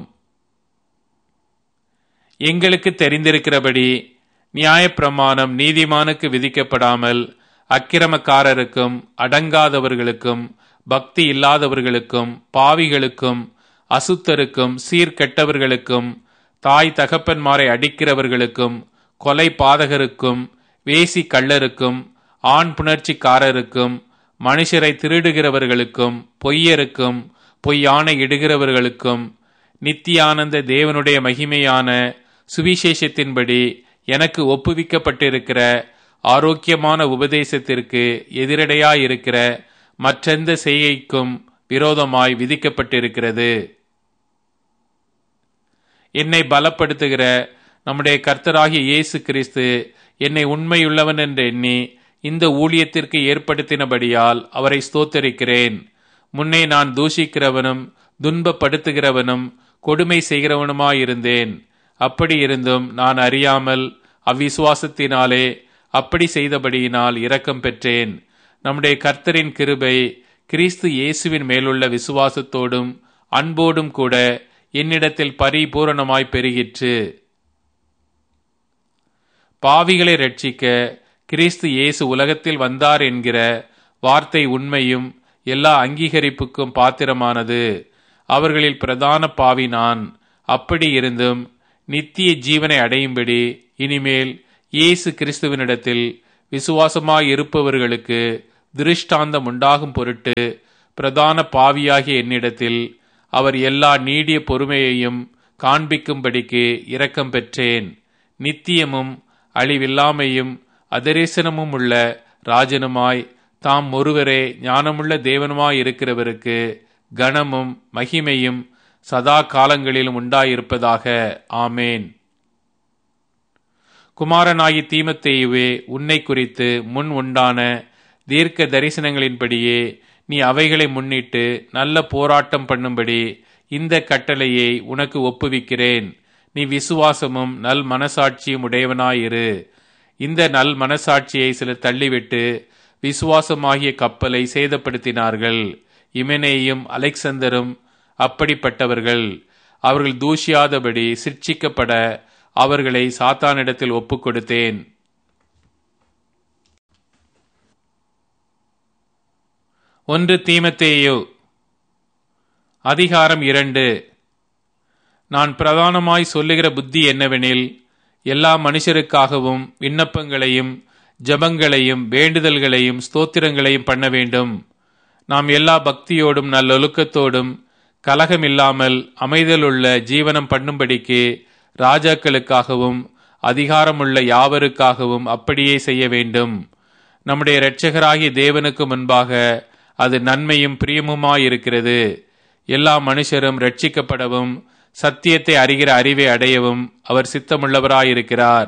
எங்களுக்கு தெரிந்திருக்கிறபடி நியாயப்பிரமாணம் நீதிமானுக்கு விதிக்கப்படாமல் அக்கிரமக்காரருக்கும் அடங்காதவர்களுக்கும் பக்தி இல்லாதவர்களுக்கும் பாவிகளுக்கும் அசுத்தருக்கும் சீர்கெட்டவர்களுக்கும் தாய் தகப்பன்மாரை அடிக்கிறவர்களுக்கும் கொலை பாதகருக்கும் வேசி கள்ளருக்கும் ஆண் புணர்ச்சிக்காரருக்கும் மனுஷரை திருடுகிறவர்களுக்கும் பொய்யருக்கும் பொய்யானை இடுகிறவர்களுக்கும் நித்தியானந்த தேவனுடைய மகிமையான சுவிசேஷத்தின்படி எனக்கு ஒப்புவிக்கப்பட்டிருக்கிற ஆரோக்கியமான உபதேசத்திற்கு எதிரடையாயிருக்கிற மற்றெந்த செய்கைக்கும் விரோதமாய் விதிக்கப்பட்டிருக்கிறது என்னை பலப்படுத்துகிற நம்முடைய கர்த்தராகிய இயேசு கிறிஸ்து என்னை உண்மையுள்ளவன் என்று எண்ணி இந்த ஊழியத்திற்கு ஏற்படுத்தினபடியால் அவரை ஸ்தோத்தரிக்கிறேன் முன்னே நான் தூஷிக்கிறவனும் துன்பப்படுத்துகிறவனும் கொடுமை செய்கிறவனுமாயிருந்தேன் அப்படி இருந்தும் நான் அறியாமல் அவ்விசுவாசத்தினாலே அப்படி செய்தபடியினால் இரக்கம் பெற்றேன் நம்முடைய கர்த்தரின் கிருபை கிறிஸ்து இயேசுவின் மேலுள்ள விசுவாசத்தோடும் அன்போடும் கூட என்னிடத்தில் பரிபூரணமாய் பெருகிற்று பாவிகளை ரட்சிக்க கிறிஸ்து இயேசு உலகத்தில் வந்தார் என்கிற வார்த்தை உண்மையும் எல்லா அங்கீகரிப்புக்கும் பாத்திரமானது அவர்களில் பிரதான பாவி நான் அப்படி இருந்தும் நித்திய ஜீவனை அடையும்படி இனிமேல் இயேசு கிறிஸ்துவனிடத்தில் விசுவாசமாய் இருப்பவர்களுக்கு திருஷ்டாந்தம் உண்டாகும் பொருட்டு பிரதான பாவியாகிய என்னிடத்தில் அவர் எல்லா நீடிய பொறுமையையும் காண்பிக்கும்படிக்கு இரக்கம் பெற்றேன் நித்தியமும் அழிவில்லாமையும் அதரேசனமும் உள்ள ராஜனுமாய் தாம் ஒருவரே ஞானமுள்ள தேவனுமாய் இருக்கிறவருக்கு கனமும் மகிமையும் சதா காலங்களிலும் உண்டாயிருப்பதாக ஆமேன் குமாரனாகி தீமத்தேயுவே உன்னை குறித்து முன் உண்டான தீர்க்க தரிசனங்களின்படியே நீ அவைகளை முன்னிட்டு நல்ல போராட்டம் பண்ணும்படி இந்த கட்டளையை உனக்கு ஒப்புவிக்கிறேன் நீ விசுவாசமும் நல் மனசாட்சியும் உடையவனாயிரு இந்த நல் மனசாட்சியை சிலர் தள்ளிவிட்டு விசுவாசமாகிய கப்பலை சேதப்படுத்தினார்கள் இமெனேயும் அலெக்சந்தரும் அப்படிப்பட்டவர்கள் அவர்கள் தூஷியாதபடி சிற்சிக்கப்பட அவர்களை சாத்தானிடத்தில் ஒப்புக் கொடுத்தேன் ஒன்று தீமத்தேயோ அதிகாரம் இரண்டு நான் பிரதானமாய் சொல்லுகிற புத்தி என்னவெனில் எல்லா மனுஷருக்காகவும் விண்ணப்பங்களையும் ஜபங்களையும் வேண்டுதல்களையும் ஸ்தோத்திரங்களையும் பண்ண வேண்டும் நாம் எல்லா பக்தியோடும் நல்லொழுக்கத்தோடும் கலகமில்லாமல் அமைதலுள்ள ஜீவனம் பண்ணும்படிக்கு ராஜாக்களுக்காகவும் அதிகாரமுள்ள யாவருக்காகவும் அப்படியே செய்ய வேண்டும் நம்முடைய இரட்சகராகிய தேவனுக்கு முன்பாக அது நன்மையும் பிரியமுமாயிருக்கிறது எல்லா மனுஷரும் ரட்சிக்கப்படவும் சத்தியத்தை அறிகிற அறிவை அடையவும் அவர் சித்தமுள்ளவராயிருக்கிறார்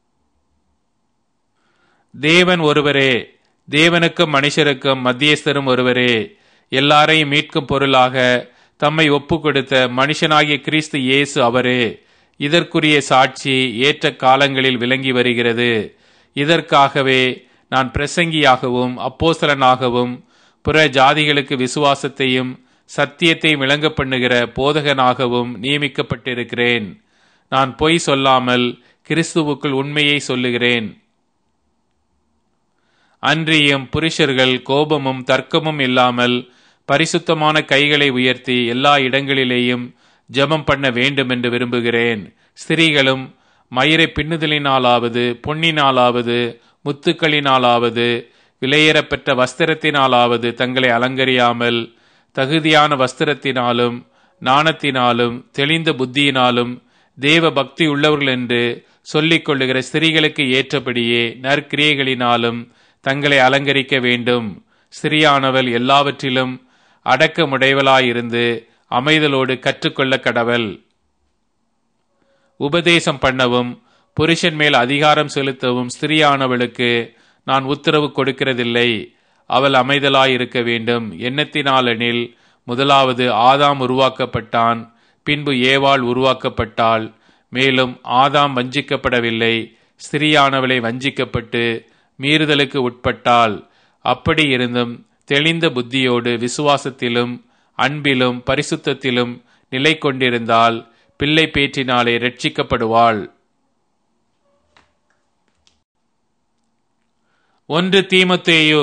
தேவன் ஒருவரே தேவனுக்கும் மனுஷருக்கும் மத்தியஸ்தரும் ஒருவரே எல்லாரையும் மீட்கும் பொருளாக தம்மை ஒப்பு கொடுத்த மனுஷனாகிய கிறிஸ்து இயேசு அவரே இதற்குரிய சாட்சி ஏற்ற காலங்களில் விளங்கி வருகிறது இதற்காகவே நான் பிரசங்கியாகவும் அப்போசலனாகவும் புற ஜாதிகளுக்கு விசுவாசத்தையும் சத்தியத்தை விளங்க பண்ணுகிற போதகனாகவும் நியமிக்கப்பட்டிருக்கிறேன் நான் பொய் சொல்லாமல் கிறிஸ்துவுக்குள் உண்மையை சொல்லுகிறேன் அன்றியும் புருஷர்கள் கோபமும் தர்க்கமும் இல்லாமல் பரிசுத்தமான கைகளை உயர்த்தி எல்லா இடங்களிலேயும் ஜெபம் பண்ண வேண்டும் என்று விரும்புகிறேன் ஸ்திரீகளும் மயிரை பின்னுதலினாலாவது பொன்னினாலாவது முத்துக்களினாலாவது விலையேறப்பெற்ற வஸ்திரத்தினாலாவது தங்களை அலங்கரியாமல் தகுதியான வஸ்திரத்தினாலும் நாணத்தினாலும் தெளிந்த புத்தியினாலும் தேவ பக்தி உள்ளவர்கள் என்று சொல்லிக் கொள்ளுகிற ஸ்திரீகளுக்கு ஏற்றபடியே நற்கிரியைகளினாலும் தங்களை அலங்கரிக்க வேண்டும் ஸ்திரியானவள் எல்லாவற்றிலும் அடக்கமுடையவளாயிருந்து அமைதலோடு கற்றுக்கொள்ள கடவள் உபதேசம் பண்ணவும் புருஷன் மேல் அதிகாரம் செலுத்தவும் ஸ்திரியானவளுக்கு நான் உத்தரவு கொடுக்கிறதில்லை அவள் அமைதலாயிருக்க வேண்டும் எண்ணத்தினாலெனில் முதலாவது ஆதாம் உருவாக்கப்பட்டான் பின்பு ஏவாள் உருவாக்கப்பட்டாள் மேலும் ஆதாம் வஞ்சிக்கப்படவில்லை ஸ்திரியானவளை வஞ்சிக்கப்பட்டு மீறுதலுக்கு உட்பட்டாள் அப்படி இருந்தும் தெளிந்த புத்தியோடு விசுவாசத்திலும் அன்பிலும் பரிசுத்தத்திலும் நிலை கொண்டிருந்தால் பிள்ளை பேற்றினாலே ரட்சிக்கப்படுவாள் ஒன்று தீமத்தேயு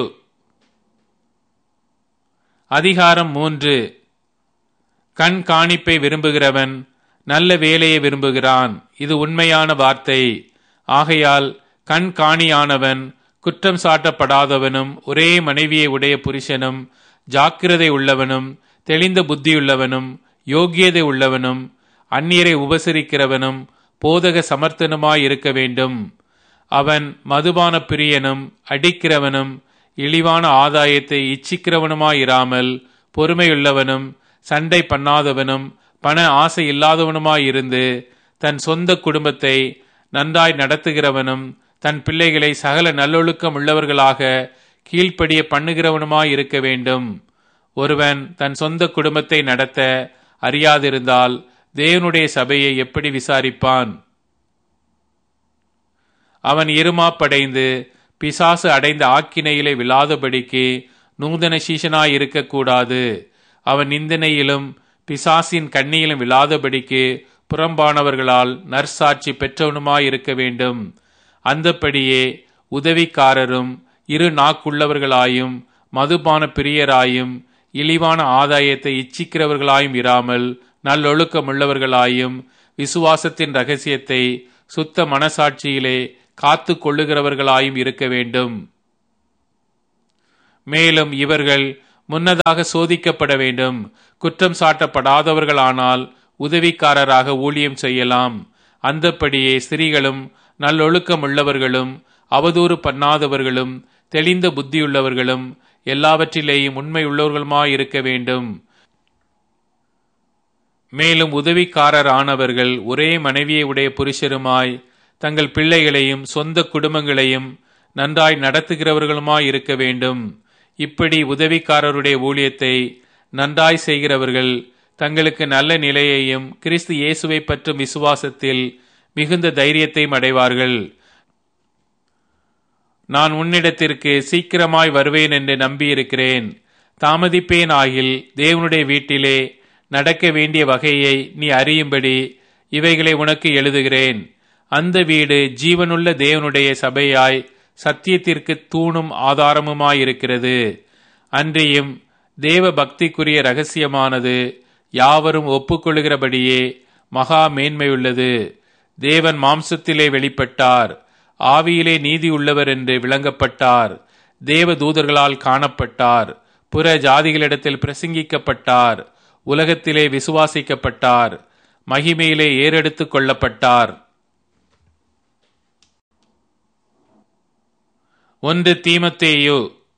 அதிகாரம் மூன்று கண் காணிப்பை விரும்புகிறவன் நல்ல வேலையை விரும்புகிறான் இது உண்மையான வார்த்தை ஆகையால் கண் காணியானவன் குற்றம் சாட்டப்படாதவனும் ஒரே மனைவியை உடைய புருஷனும் ஜாக்கிரதை உள்ளவனும் தெளிந்த புத்தியுள்ளவனும் யோக்கியதை உள்ளவனும் அந்நியரை உபசரிக்கிறவனும் போதக சமர்த்தனுமாய் இருக்க வேண்டும் அவன் மதுபான பிரியனும் அடிக்கிறவனும் இழிவான ஆதாயத்தை இச்சிக்கிறவனுமாயிராமல் பொறுமையுள்ளவனும் சண்டை பண்ணாதவனும் பண ஆசை இல்லாதவனுமாயிருந்து தன் சொந்த குடும்பத்தை நன்றாய் நடத்துகிறவனும் தன் பிள்ளைகளை சகல நல்லொழுக்கம் உள்ளவர்களாக கீழ்ப்படிய பண்ணுகிறவனுமாய் இருக்க வேண்டும் ஒருவன் தன் சொந்த குடும்பத்தை நடத்த அறியாதிருந்தால் தேவனுடைய சபையை எப்படி விசாரிப்பான் அவன் இருமாப்படைந்து பிசாசு அடைந்த ஆக்கினையிலே விழாதபடிக்கு நூதன சீஷனாய் இருக்கக்கூடாது அவன் நிந்தனையிலும் பிசாசின் கண்ணியிலும் விழாதபடிக்கு புறம்பானவர்களால் நற்சாட்சி பெற்றவனுமாய் இருக்க வேண்டும் அந்தப்படியே உதவிக்காரரும் இரு நாக்குள்ளவர்களாயும் மதுபான பிரியராயும் இழிவான ஆதாயத்தை இச்சிக்கிறவர்களாயும் இராமல் நல்லொழுக்கமுள்ளவர்களாயும் விசுவாசத்தின் ரகசியத்தை சுத்த மனசாட்சியிலே காத்து கொள்ளுகிறவர்களாயும் இருக்க வேண்டும் மேலும் இவர்கள் முன்னதாக சோதிக்கப்பட வேண்டும் குற்றம் சாட்டப்படாதவர்களானால் உதவிக்காரராக ஊழியம் செய்யலாம் அந்தப்படியே ஸ்திரீகளும் நல்லொழுக்கம் உள்ளவர்களும் அவதூறு பண்ணாதவர்களும் தெளிந்த புத்தியுள்ளவர்களும் எல்லாவற்றிலேயும் உண்மை உள்ளவர்களுமாயிருக்க வேண்டும் மேலும் உதவிக்காரர் ஆனவர்கள் ஒரே மனைவியை உடைய புருஷருமாய் தங்கள் பிள்ளைகளையும் சொந்த குடும்பங்களையும் நன்றாய் நடத்துகிறவர்களுமாய் இருக்க வேண்டும் இப்படி உதவிக்காரருடைய ஊழியத்தை நன்றாய் செய்கிறவர்கள் தங்களுக்கு நல்ல நிலையையும் கிறிஸ்து இயேசுவை பற்றும் விசுவாசத்தில் மிகுந்த தைரியத்தையும் அடைவார்கள் நான் உன்னிடத்திற்கு சீக்கிரமாய் வருவேன் என்று நம்பியிருக்கிறேன் தாமதிப்பேன் ஆகில் தேவனுடைய வீட்டிலே நடக்க வேண்டிய வகையை நீ அறியும்படி இவைகளை உனக்கு எழுதுகிறேன் அந்த வீடு ஜீவனுள்ள தேவனுடைய சபையாய் சத்தியத்திற்கு தூணும் ஆதாரமுமாயிருக்கிறது அன்றியும் தேவ பக்திக்குரிய ரகசியமானது யாவரும் ஒப்புக்கொள்கிறபடியே மகா மேன்மையுள்ளது தேவன் மாம்சத்திலே வெளிப்பட்டார் ஆவியிலே நீதி உள்ளவர் என்று விளங்கப்பட்டார் தேவ தூதர்களால் காணப்பட்டார் புற ஜாதிகளிடத்தில் பிரசங்கிக்கப்பட்டார் உலகத்திலே விசுவாசிக்கப்பட்டார் மகிமையிலே ஏறெடுத்து கொள்ளப்பட்டார் ஒன்று தீமத்தேயு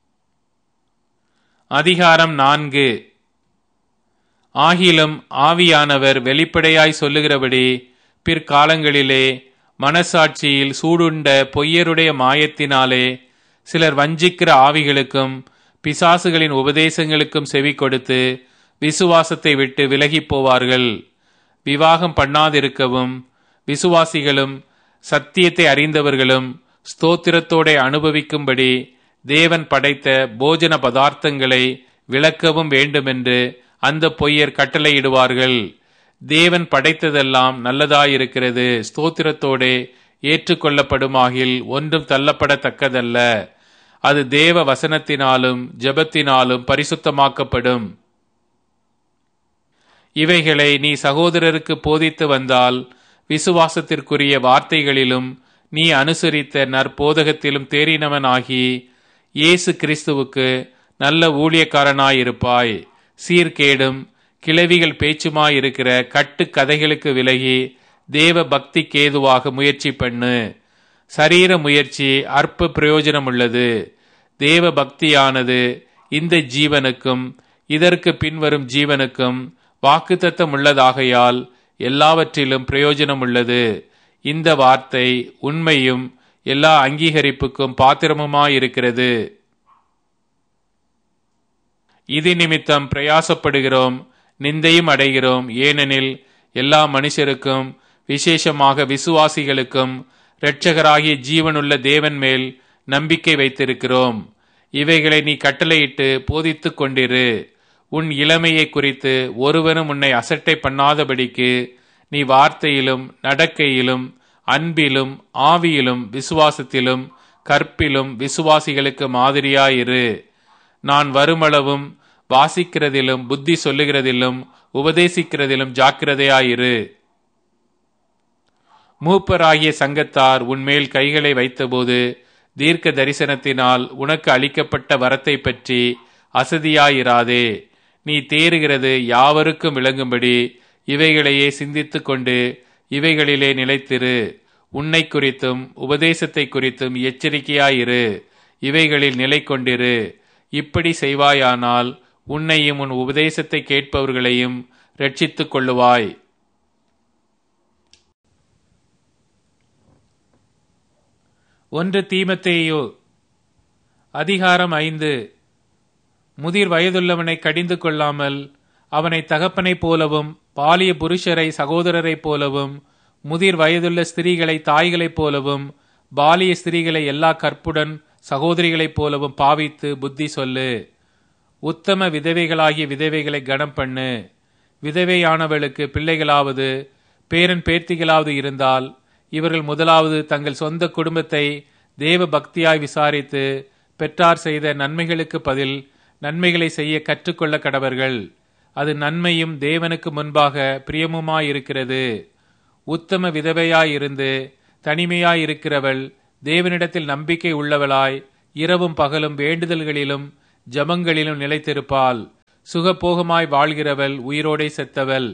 அதிகாரம் நான்கு ஆகிலும் ஆவியானவர் வெளிப்படையாய் சொல்லுகிறபடி பிற்காலங்களிலே மனசாட்சியில் சூடுண்ட பொய்யருடைய மாயத்தினாலே சிலர் வஞ்சிக்கிற ஆவிகளுக்கும் பிசாசுகளின் உபதேசங்களுக்கும் செவி கொடுத்து விசுவாசத்தை விட்டு விலகிப் போவார்கள் விவாகம் பண்ணாதிருக்கவும் விசுவாசிகளும் சத்தியத்தை அறிந்தவர்களும் ஸ்தோத்திரத்தோட அனுபவிக்கும்படி தேவன் படைத்த போஜன பதார்த்தங்களை விளக்கவும் வேண்டுமென்று அந்த பொய்யர் கட்டளையிடுவார்கள் தேவன் படைத்ததெல்லாம் நல்லதாயிருக்கிறது ஸ்தோத்திரத்தோடே ஏற்றுக்கொள்ளப்படுமாகில் ஒன்றும் தள்ளப்படத்தக்கதல்ல அது தேவ வசனத்தினாலும் ஜெபத்தினாலும் பரிசுத்தமாக்கப்படும் இவைகளை நீ சகோதரருக்கு போதித்து வந்தால் விசுவாசத்திற்குரிய வார்த்தைகளிலும் நீ அனுசரித்த நற்போதகத்திலும் தேறினவனாகி இயேசு கிறிஸ்துவுக்கு நல்ல ஊழியக்காரனாயிருப்பாய் சீர்கேடும் கிளவிகள் பேச்சுமாயிருக்கிற கட்டு கதைகளுக்கு விலகி தேவ பக்திக்கு ஏதுவாக முயற்சி பண்ணு சரீர முயற்சி அற்ப பிரயோஜனம் உள்ளது தேவ பக்தியானது இந்த ஜீவனுக்கும் இதற்கு பின்வரும் ஜீவனுக்கும் வாக்குத்தத்தம் உள்ளதாகையால் எல்லாவற்றிலும் பிரயோஜனம் உள்ளது இந்த வார்த்தை உண்மையும் எல்லா அங்கீகரிப்புக்கும் பாத்திரமுமாயிருக்கிறது இது நிமித்தம் பிரயாசப்படுகிறோம் நிந்தையும் அடைகிறோம் ஏனெனில் எல்லா மனுஷருக்கும் விசேஷமாக விசுவாசிகளுக்கும் இரட்சகராகிய ஜீவனுள்ள தேவன் மேல் நம்பிக்கை வைத்திருக்கிறோம் இவைகளை நீ கட்டளையிட்டு போதித்துக் கொண்டிரு உன் இளமையை குறித்து ஒருவனும் உன்னை அசட்டை பண்ணாதபடிக்கு நீ வார்த்தையிலும் நடக்கையிலும் அன்பிலும் ஆவியிலும் விசுவாசத்திலும் கற்பிலும் விசுவாசிகளுக்கு மாதிரியாயிரு நான் வருமளவும் வாசிக்கிறதிலும் புத்தி சொல்லுகிறதிலும் உபதேசிக்கிறதிலும் ஜாக்கிரதையாயிரு மூப்பராகிய சங்கத்தார் உன்மேல் கைகளை வைத்தபோது தீர்க்க தரிசனத்தினால் உனக்கு அளிக்கப்பட்ட வரத்தை பற்றி அசதியாயிராதே நீ தேறுகிறது யாவருக்கும் விளங்கும்படி இவைகளையே சிந்தித்துக் கொண்டு இவைகளிலே நிலைத்திரு உன்னை குறித்தும் உபதேசத்தை குறித்தும் எச்சரிக்கையாயிரு இவைகளில் நிலை கொண்டிரு இப்படி செய்வாயானால் உன்னையும் உன் உபதேசத்தை கேட்பவர்களையும் ரட்சித்துக் கொள்ளுவாய் ஒன்று தீமத்தேயோ அதிகாரம் ஐந்து முதிர் வயதுள்ளவனை கடிந்து கொள்ளாமல் அவனை தகப்பனைப் போலவும் பாலிய புருஷரை சகோதரரைப் போலவும் முதிர் வயதுள்ள ஸ்திரீகளை தாய்களைப் போலவும் பாலிய ஸ்திரீகளை எல்லா கற்புடன் சகோதரிகளைப் போலவும் பாவித்து புத்தி சொல்லு உத்தம விதவைகளாகிய விதவைகளை கனம் பண்ணு விதவையானவளுக்கு பிள்ளைகளாவது பேரன் பேர்த்திகளாவது இருந்தால் இவர்கள் முதலாவது தங்கள் சொந்த குடும்பத்தை தேவ பக்தியாய் விசாரித்து பெற்றார் செய்த நன்மைகளுக்கு பதில் நன்மைகளை செய்ய கற்றுக்கொள்ள கடவர்கள் அது நன்மையும் தேவனுக்கு முன்பாக பிரியமுமாயிருக்கிறது உத்தம விதவையாயிருந்து தனிமையாயிருக்கிறவள் தேவனிடத்தில் நம்பிக்கை உள்ளவளாய் இரவும் பகலும் வேண்டுதல்களிலும் ஜபங்களிலும் நிலைத்திருப்பாள் சுகபோகமாய் வாழ்கிறவள் உயிரோடே செத்தவள்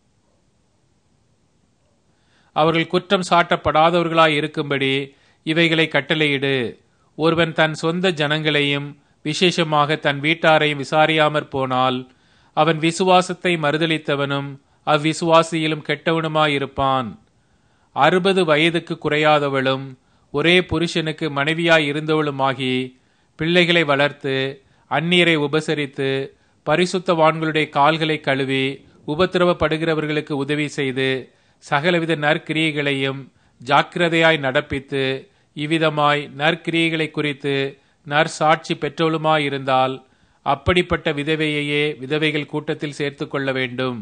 அவர்கள் குற்றம் சாட்டப்படாதவர்களாய் இருக்கும்படி இவைகளை கட்டளையிடு ஒருவன் தன் சொந்த ஜனங்களையும் விசேஷமாக தன் வீட்டாரையும் விசாரியாமற் போனால் அவன் விசுவாசத்தை மறுதளித்தவனும் அவ்விசுவாசியிலும் கெட்டவனுமாயிருப்பான் அறுபது வயதுக்கு குறையாதவளும் ஒரே புருஷனுக்கு மனைவியாய் இருந்தவளுமாகி பிள்ளைகளை வளர்த்து அந்நீரை உபசரித்து பரிசுத்தவான்களுடைய கால்களை கழுவி உபத்திரவப்படுகிறவர்களுக்கு உதவி செய்து சகலவித நற்கிரியைகளையும் ஜாக்கிரதையாய் நடப்பித்து இவ்விதமாய் நற்கிரியைகளை குறித்து நற்சாட்சி பெற்றோளுமாயிருந்தால் அப்படிப்பட்ட விதவையையே விதவைகள் கூட்டத்தில் சேர்த்து கொள்ள வேண்டும்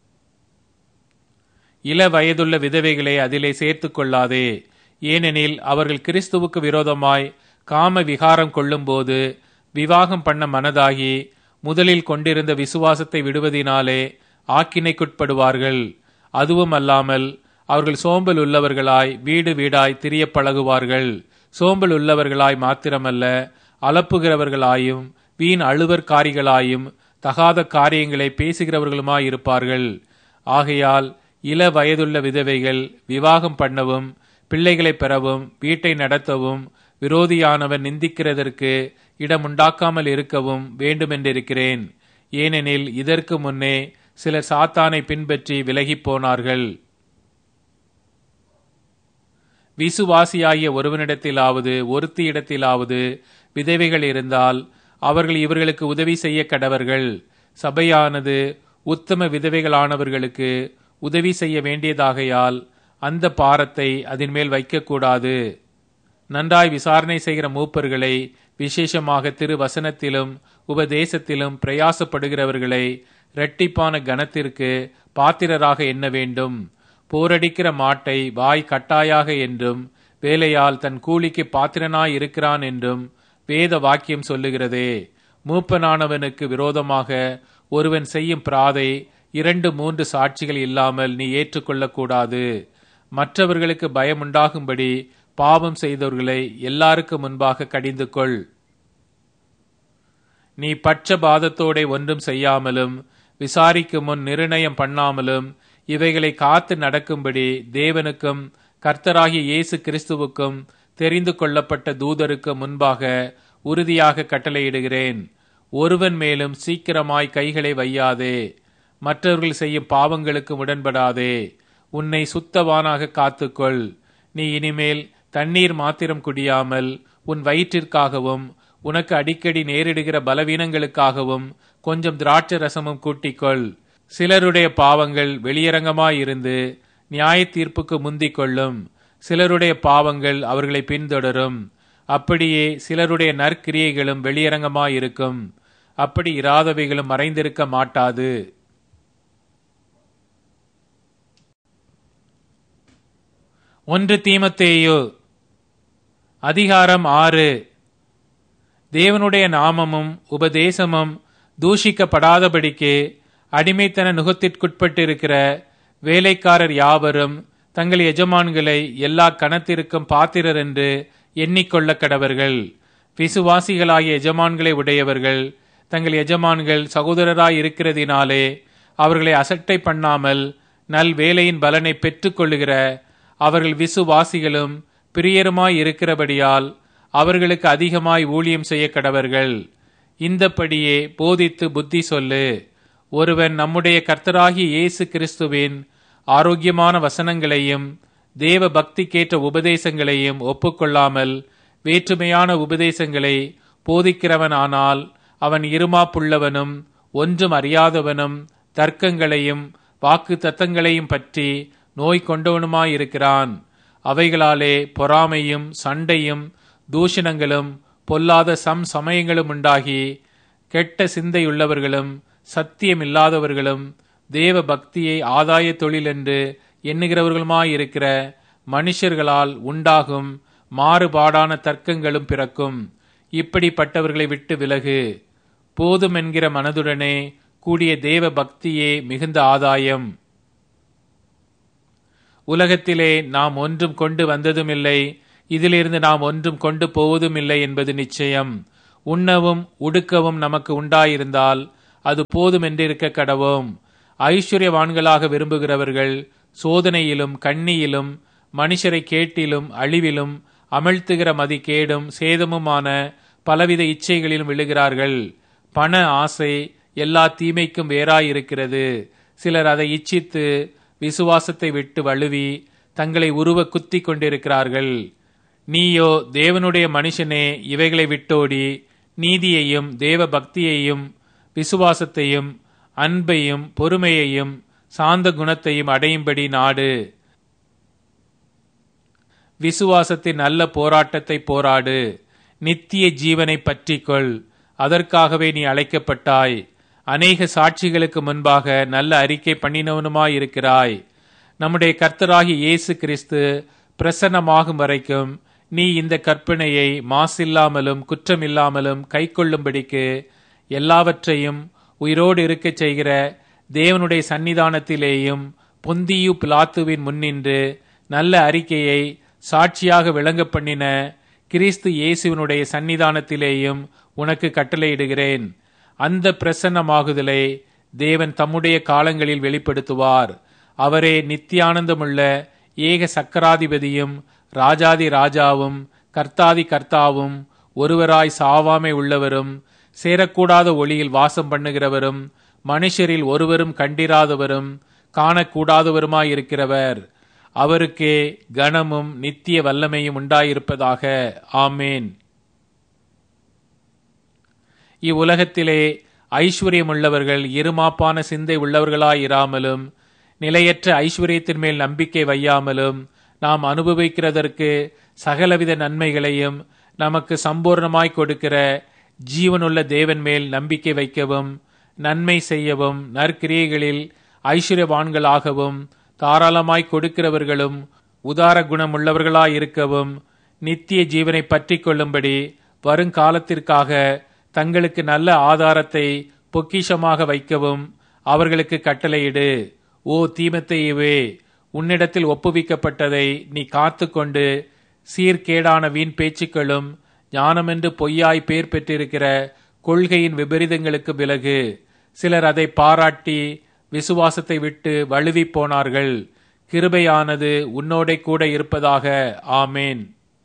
இள வயதுள்ள விதவைகளை அதிலே சேர்த்து கொள்ளாதே ஏனெனில் அவர்கள் கிறிஸ்துவுக்கு விரோதமாய் காம விகாரம் கொள்ளும்போது விவாகம் பண்ண மனதாகி முதலில் கொண்டிருந்த விசுவாசத்தை விடுவதினாலே ஆக்கினைக்குட்படுவார்கள் அதுவும் அல்லாமல் அவர்கள் சோம்பல் உள்ளவர்களாய் வீடு வீடாய் திரிய பழகுவார்கள் சோம்பல் உள்ளவர்களாய் மாத்திரமல்ல அலப்புகிறவர்களாயும் வீண் அழுவற்காரிகளாயும் தகாத காரியங்களை பேசுகிறவர்களுமாயிருப்பார்கள் ஆகையால் இள வயதுள்ள விதவைகள் விவாகம் பண்ணவும் பிள்ளைகளை பெறவும் வீட்டை நடத்தவும் விரோதியானவன் நிந்திக்கிறதற்கு இடம் உண்டாக்காமல் இருக்கவும் வேண்டுமென்றிருக்கிறேன் ஏனெனில் இதற்கு முன்னே சிலர் சாத்தானை பின்பற்றி விலகிப் போனார்கள் விசுவாசியாகிய ஒருவனிடத்திலாவது ஒருத்தியிடத்திலாவது விதவைகள் இருந்தால் அவர்கள் இவர்களுக்கு உதவி செய்ய கடவர்கள் சபையானது உத்தம விதவைகளானவர்களுக்கு உதவி செய்ய வேண்டியதாகையால் அந்த பாரத்தை அதன் மேல் வைக்கக்கூடாது நன்றாய் விசாரணை செய்கிற மூப்பர்களை விசேஷமாக திரு வசனத்திலும் உபதேசத்திலும் பிரயாசப்படுகிறவர்களை இரட்டிப்பான கனத்திற்கு பாத்திரராக எண்ண வேண்டும் போரடிக்கிற மாட்டை வாய் கட்டாயாக என்றும் வேலையால் தன் கூலிக்கு பாத்திரனாய் இருக்கிறான் என்றும் வேத வாக்கியம் சொல்லுகிறதே மூப்பனானவனுக்கு விரோதமாக ஒருவன் செய்யும் பிராதை இரண்டு மூன்று சாட்சிகள் இல்லாமல் நீ ஏற்றுக்கொள்ளக்கூடாது மற்றவர்களுக்கு பயமுண்டாகும்படி பாவம் செய்தவர்களை எல்லாருக்கும் முன்பாக கடிந்து கொள் நீ பட்சபாதத்தோட ஒன்றும் செய்யாமலும் விசாரிக்கும் முன் நிர்ணயம் பண்ணாமலும் இவைகளை காத்து நடக்கும்படி தேவனுக்கும் கர்த்தராகிய இயேசு கிறிஸ்துவுக்கும் தெரிந்து கொள்ளப்பட்ட தூதருக்கு முன்பாக உறுதியாக கட்டளையிடுகிறேன் ஒருவன் மேலும் சீக்கிரமாய் கைகளை வையாதே மற்றவர்கள் செய்யும் பாவங்களுக்கு உடன்படாதே உன்னை சுத்தவானாக காத்துக்கொள் நீ இனிமேல் தண்ணீர் மாத்திரம் குடியாமல் உன் வயிற்றிற்காகவும் உனக்கு அடிக்கடி நேரிடுகிற பலவீனங்களுக்காகவும் கொஞ்சம் திராட்சை ரசமும் கூட்டிக்கொள் சிலருடைய பாவங்கள் வெளியரங்கமாயிருந்து நியாய தீர்ப்புக்கு முந்திக் கொள்ளும் சிலருடைய பாவங்கள் அவர்களை பின்தொடரும் அப்படியே சிலருடைய நற்கிரியைகளும் வெளியரங்கமாயிருக்கும் அப்படி இராதவைகளும் மறைந்திருக்க மாட்டாது ஒன்று தீமத்தேயு அதிகாரம் ஆறு தேவனுடைய நாமமும் உபதேசமும் தூஷிக்கப்படாதபடிக்கு அடிமைத்தன நுகத்திற்குட்பட்டிருக்கிற வேலைக்காரர் யாவரும் தங்கள் எஜமான்களை எல்லா கணத்திற்கும் பாத்திரர் என்று எண்ணிக்கொள்ள கடவர்கள் விசுவாசிகளாகிய எஜமான்களை உடையவர்கள் தங்கள் எஜமான்கள் சகோதரராய் இருக்கிறதினாலே அவர்களை அசட்டை பண்ணாமல் நல் வேலையின் பலனை பெற்றுக்கொள்ளுகிற அவர்கள் விசுவாசிகளும் பிரியருமாய் இருக்கிறபடியால் அவர்களுக்கு அதிகமாய் ஊழியம் செய்ய கடவர்கள் இந்தப்படியே போதித்து புத்தி சொல்லு ஒருவன் நம்முடைய கர்த்தராகிய இயேசு கிறிஸ்துவின் ஆரோக்கியமான வசனங்களையும் தேவ பக்திக்கேற்ற உபதேசங்களையும் ஒப்புக்கொள்ளாமல் வேற்றுமையான உபதேசங்களை போதிக்கிறவனானால் அவன் இருமாப்புள்ளவனும் ஒன்றும் அறியாதவனும் தர்க்கங்களையும் வாக்கு தத்தங்களையும் பற்றி நோய் கொண்டவனுமாயிருக்கிறான் அவைகளாலே பொறாமையும் சண்டையும் தூஷணங்களும் பொல்லாத சம் சமயங்களும் உண்டாகி கெட்ட சிந்தையுள்ளவர்களும் சத்தியமில்லாதவர்களும் தேவ பக்தியை ஆதாய தொழில் என்று எண்ணுகிறவர்களுமாயிருக்கிற மனுஷர்களால் உண்டாகும் மாறுபாடான தர்க்கங்களும் பிறக்கும் இப்படிப்பட்டவர்களை விட்டு விலகு போதும் என்கிற மனதுடனே கூடிய தேவ பக்தியே மிகுந்த ஆதாயம் உலகத்திலே நாம் ஒன்றும் கொண்டு வந்ததுமில்லை இதிலிருந்து நாம் ஒன்றும் கொண்டு போவதும் இல்லை என்பது நிச்சயம் உண்ணவும் உடுக்கவும் நமக்கு உண்டாயிருந்தால் அது போதும் என்றிருக்க கடவோம் ஐஸ்வர்யவான்களாக விரும்புகிறவர்கள் சோதனையிலும் கண்ணியிலும் மனுஷரை கேட்டிலும் அழிவிலும் அமிழ்த்துகிற மதிக்கேடும் சேதமுமான பலவித இச்சைகளிலும் விழுகிறார்கள் பண ஆசை எல்லா தீமைக்கும் வேறாயிருக்கிறது சிலர் அதை இச்சித்து விசுவாசத்தை விட்டு வழுவி தங்களை உருவ குத்தி கொண்டிருக்கிறார்கள் நீயோ தேவனுடைய மனுஷனே இவைகளை விட்டோடி நீதியையும் தேவ பக்தியையும் விசுவாசத்தையும் அன்பையும் பொறுமையையும் சாந்த குணத்தையும் அடையும்படி நாடு விசுவாசத்தின் நல்ல போராட்டத்தை போராடு நித்திய ஜீவனை பற்றிக்கொள் அதற்காகவே நீ அழைக்கப்பட்டாய் அநேக சாட்சிகளுக்கு முன்பாக நல்ல அறிக்கை பண்ணினவனுமாயிருக்கிறாய் நம்முடைய கர்த்தராகி இயேசு கிறிஸ்து பிரசன்னமாகும் வரைக்கும் நீ இந்த கற்பனையை மாசில்லாமலும் குற்றமில்லாமலும் கைக்கொள்ளும்படிக்கு எல்லாவற்றையும் உயிரோடு இருக்கச் செய்கிற தேவனுடைய சன்னிதானத்திலேயும் பொந்தியு பிலாத்துவின் முன்னின்று நல்ல அறிக்கையை சாட்சியாக விளங்க பண்ணின கிறிஸ்து இயேசுவினுடைய சன்னிதானத்திலேயும் உனக்கு கட்டளையிடுகிறேன் அந்த பிரசன்னமாகுதலை தேவன் தம்முடைய காலங்களில் வெளிப்படுத்துவார் அவரே நித்தியானந்தமுள்ள ஏக சக்கராதிபதியும் ராஜாதி ராஜாவும் கர்த்தாதி கர்த்தாவும் ஒருவராய் சாவாமை உள்ளவரும் சேரக்கூடாத ஒளியில் வாசம் பண்ணுகிறவரும் மனுஷரில் ஒருவரும் கண்டிராதவரும் காணக்கூடாதவருமாயிருக்கிறவர் அவருக்கே கனமும் நித்திய வல்லமையும் உண்டாயிருப்பதாக ஆமேன் இவ்வுலகத்திலே ஐஸ்வர்யமுள்ளவர்கள் இருமாப்பான சிந்தை உள்ளவர்களாயிராமலும் நிலையற்ற ஐஸ்வர்யத்தின் மேல் நம்பிக்கை வையாமலும் நாம் அனுபவிக்கிறதற்கு சகலவித நன்மைகளையும் நமக்கு சம்பூர்ணமாய் கொடுக்கிற ஜீவனுள்ள தேவன் மேல் நம்பிக்கை வைக்கவும் நன்மை செய்யவும் நற்கிரியைகளில் ஐஸ்வர்யவான்களாகவும் தாராளமாய் கொடுக்கிறவர்களும் உதார குணமுள்ளவர்களாயிருக்கவும் நித்திய ஜீவனை பற்றி கொள்ளும்படி வருங்காலத்திற்காக தங்களுக்கு நல்ல ஆதாரத்தை பொக்கிஷமாக வைக்கவும் அவர்களுக்கு கட்டளையிடு ஓ தீமத்தையவே உன்னிடத்தில் ஒப்புவிக்கப்பட்டதை நீ காத்து கொண்டு சீர்கேடான வீண் பேச்சுக்களும் ஞானமென்று பொய்யாய் பேர் பெற்றிருக்கிற கொள்கையின் விபரீதங்களுக்கு விலகு சிலர் அதை பாராட்டி விசுவாசத்தை விட்டு வழுவி போனார்கள் கிருபையானது உன்னோட கூட இருப்பதாக ஆமேன்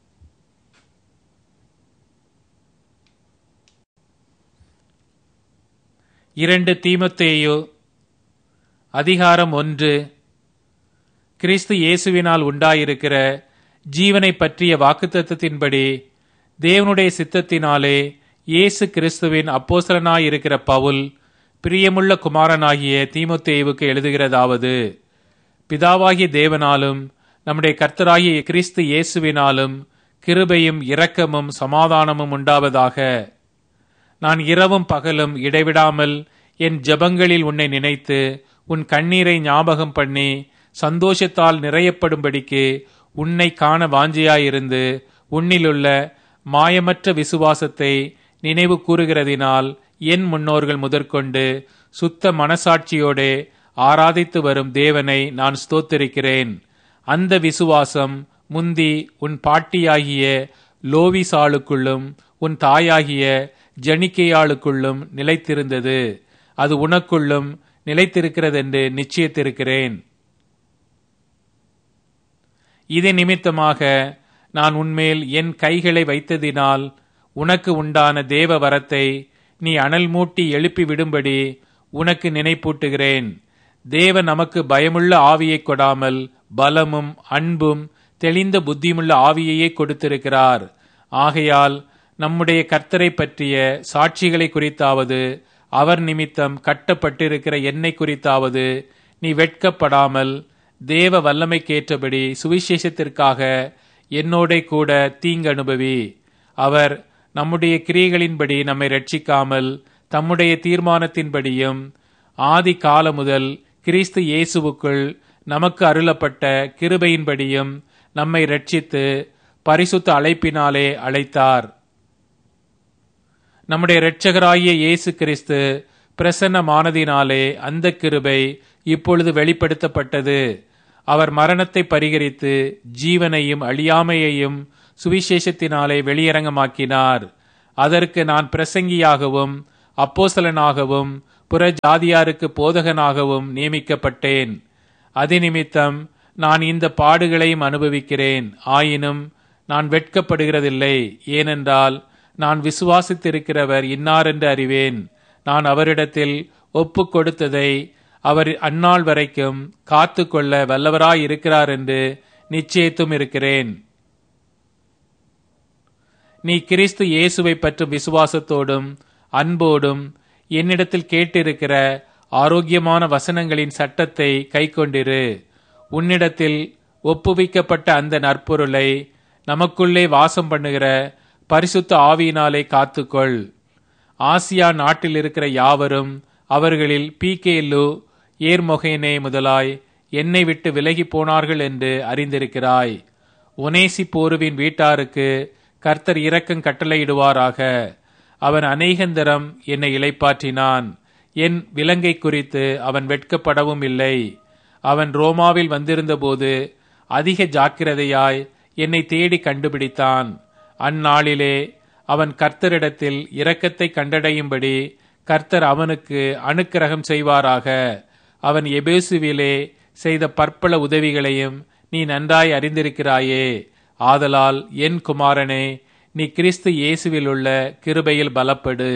இரண்டு தீமத்தேயோ அதிகாரம் ஒன்று கிறிஸ்து இயேசுவினால் உண்டாயிருக்கிற ஜீவனை பற்றிய வாக்குத்தத்தின்படி தேவனுடைய சித்தத்தினாலே இயேசு கிறிஸ்துவின் அப்போசலனாயிருக்கிற பவுல் பிரியமுள்ள குமாரனாகிய தீமுத்தேவுக்கு எழுதுகிறதாவது பிதாவாகிய தேவனாலும் நம்முடைய கர்த்தராகிய கிறிஸ்து இயேசுவினாலும் கிருபையும் இரக்கமும் சமாதானமும் உண்டாவதாக நான் இரவும் பகலும் இடைவிடாமல் என் ஜபங்களில் உன்னை நினைத்து உன் கண்ணீரை ஞாபகம் பண்ணி சந்தோஷத்தால் நிறையப்படும்படிக்கு உன்னை காண வாஞ்சியாயிருந்து உன்னிலுள்ள மாயமற்ற விசுவாசத்தை நினைவு கூறுகிறதினால் என் முன்னோர்கள் முதற்கொண்டு சுத்த மனசாட்சியோடே ஆராதித்து வரும் தேவனை நான் ஸ்தோத்திருக்கிறேன் அந்த விசுவாசம் முந்தி உன் பாட்டியாகிய லோவிசாளுக்குள்ளும் உன் தாயாகிய ஜனிக்கையாளுக்குள்ளும் நிலைத்திருந்தது அது உனக்குள்ளும் நிலைத்திருக்கிறதென்று நிச்சயித்திருக்கிறேன் இது நிமித்தமாக நான் உன்மேல் என் கைகளை வைத்ததினால் உனக்கு உண்டான தேவ வரத்தை நீ அனல் மூட்டி எழுப்பி விடும்படி உனக்கு நினைப்பூட்டுகிறேன் தேவ நமக்கு பயமுள்ள ஆவியை கொடாமல் பலமும் அன்பும் தெளிந்த புத்தியுமுள்ள ஆவியையே கொடுத்திருக்கிறார் ஆகையால் நம்முடைய கர்த்தரை பற்றிய சாட்சிகளை குறித்தாவது அவர் நிமித்தம் கட்டப்பட்டிருக்கிற என்னை குறித்தாவது நீ வெட்கப்படாமல் தேவ வல்லமைக்கேற்றபடி சுவிசேஷத்திற்காக என்னோட கூட தீங்கு அனுபவி அவர் நம்முடைய கிரியைகளின்படி நம்மை ரட்சிக்காமல் தம்முடைய தீர்மானத்தின்படியும் ஆதி கால முதல் கிறிஸ்து இயேசுவுக்குள் நமக்கு அருளப்பட்ட கிருபையின்படியும் நம்மை ரட்சித்து பரிசுத்த அழைப்பினாலே அழைத்தார் நம்முடைய இரட்சகராகிய இயேசு கிறிஸ்து பிரசன்னமானதினாலே அந்த கிருபை இப்பொழுது வெளிப்படுத்தப்பட்டது அவர் மரணத்தை பரிகரித்து ஜீவனையும் அழியாமையையும் சுவிசேஷத்தினாலே வெளியரங்கமாக்கினார் அதற்கு நான் பிரசங்கியாகவும் அப்போசலனாகவும் புற ஜாதியாருக்கு போதகனாகவும் நியமிக்கப்பட்டேன் அதிநிமித்தம் நான் இந்த பாடுகளையும் அனுபவிக்கிறேன் ஆயினும் நான் வெட்கப்படுகிறதில்லை ஏனென்றால் நான் விசுவாசித்திருக்கிறவர் இன்னாரென்று அறிவேன் நான் அவரிடத்தில் ஒப்பு கொடுத்ததை அவர் அந்நாள் வரைக்கும் காத்து கொள்ள வல்லவராய் இருக்கிறார் என்று நிச்சயித்தும் இருக்கிறேன் நீ கிறிஸ்து இயேசுவை பற்றும் விசுவாசத்தோடும் அன்போடும் என்னிடத்தில் கேட்டிருக்கிற ஆரோக்கியமான வசனங்களின் சட்டத்தை கைக்கொண்டிரு உன்னிடத்தில் ஒப்புவிக்கப்பட்ட அந்த நற்பொருளை நமக்குள்ளே வாசம் பண்ணுகிற பரிசுத்த ஆவியினாலே காத்துக்கொள் ஆசியா நாட்டில் இருக்கிற யாவரும் அவர்களில் பீகேலு ஏர்மொகேனே முதலாய் என்னை விட்டு விலகி போனார்கள் என்று அறிந்திருக்கிறாய் ஒனேசி போருவின் வீட்டாருக்கு கர்த்தர் இரக்கம் கட்டளையிடுவாராக அவன் அநேகந்தரம் என்னை இளைப்பாற்றினான் என் விலங்கை குறித்து அவன் வெட்கப்படவும் இல்லை அவன் ரோமாவில் வந்திருந்தபோது அதிக ஜாக்கிரதையாய் என்னை தேடி கண்டுபிடித்தான் அந்நாளிலே அவன் கர்த்தரிடத்தில் இரக்கத்தை கண்டடையும்படி கர்த்தர் அவனுக்கு அனுக்கிரகம் செய்வாராக அவன் எபேசுவிலே செய்த பற்பல உதவிகளையும் நீ நன்றாய் அறிந்திருக்கிறாயே ஆதலால் என் குமாரனே நீ கிறிஸ்து இயேசுவில் உள்ள கிருபையில் பலப்படு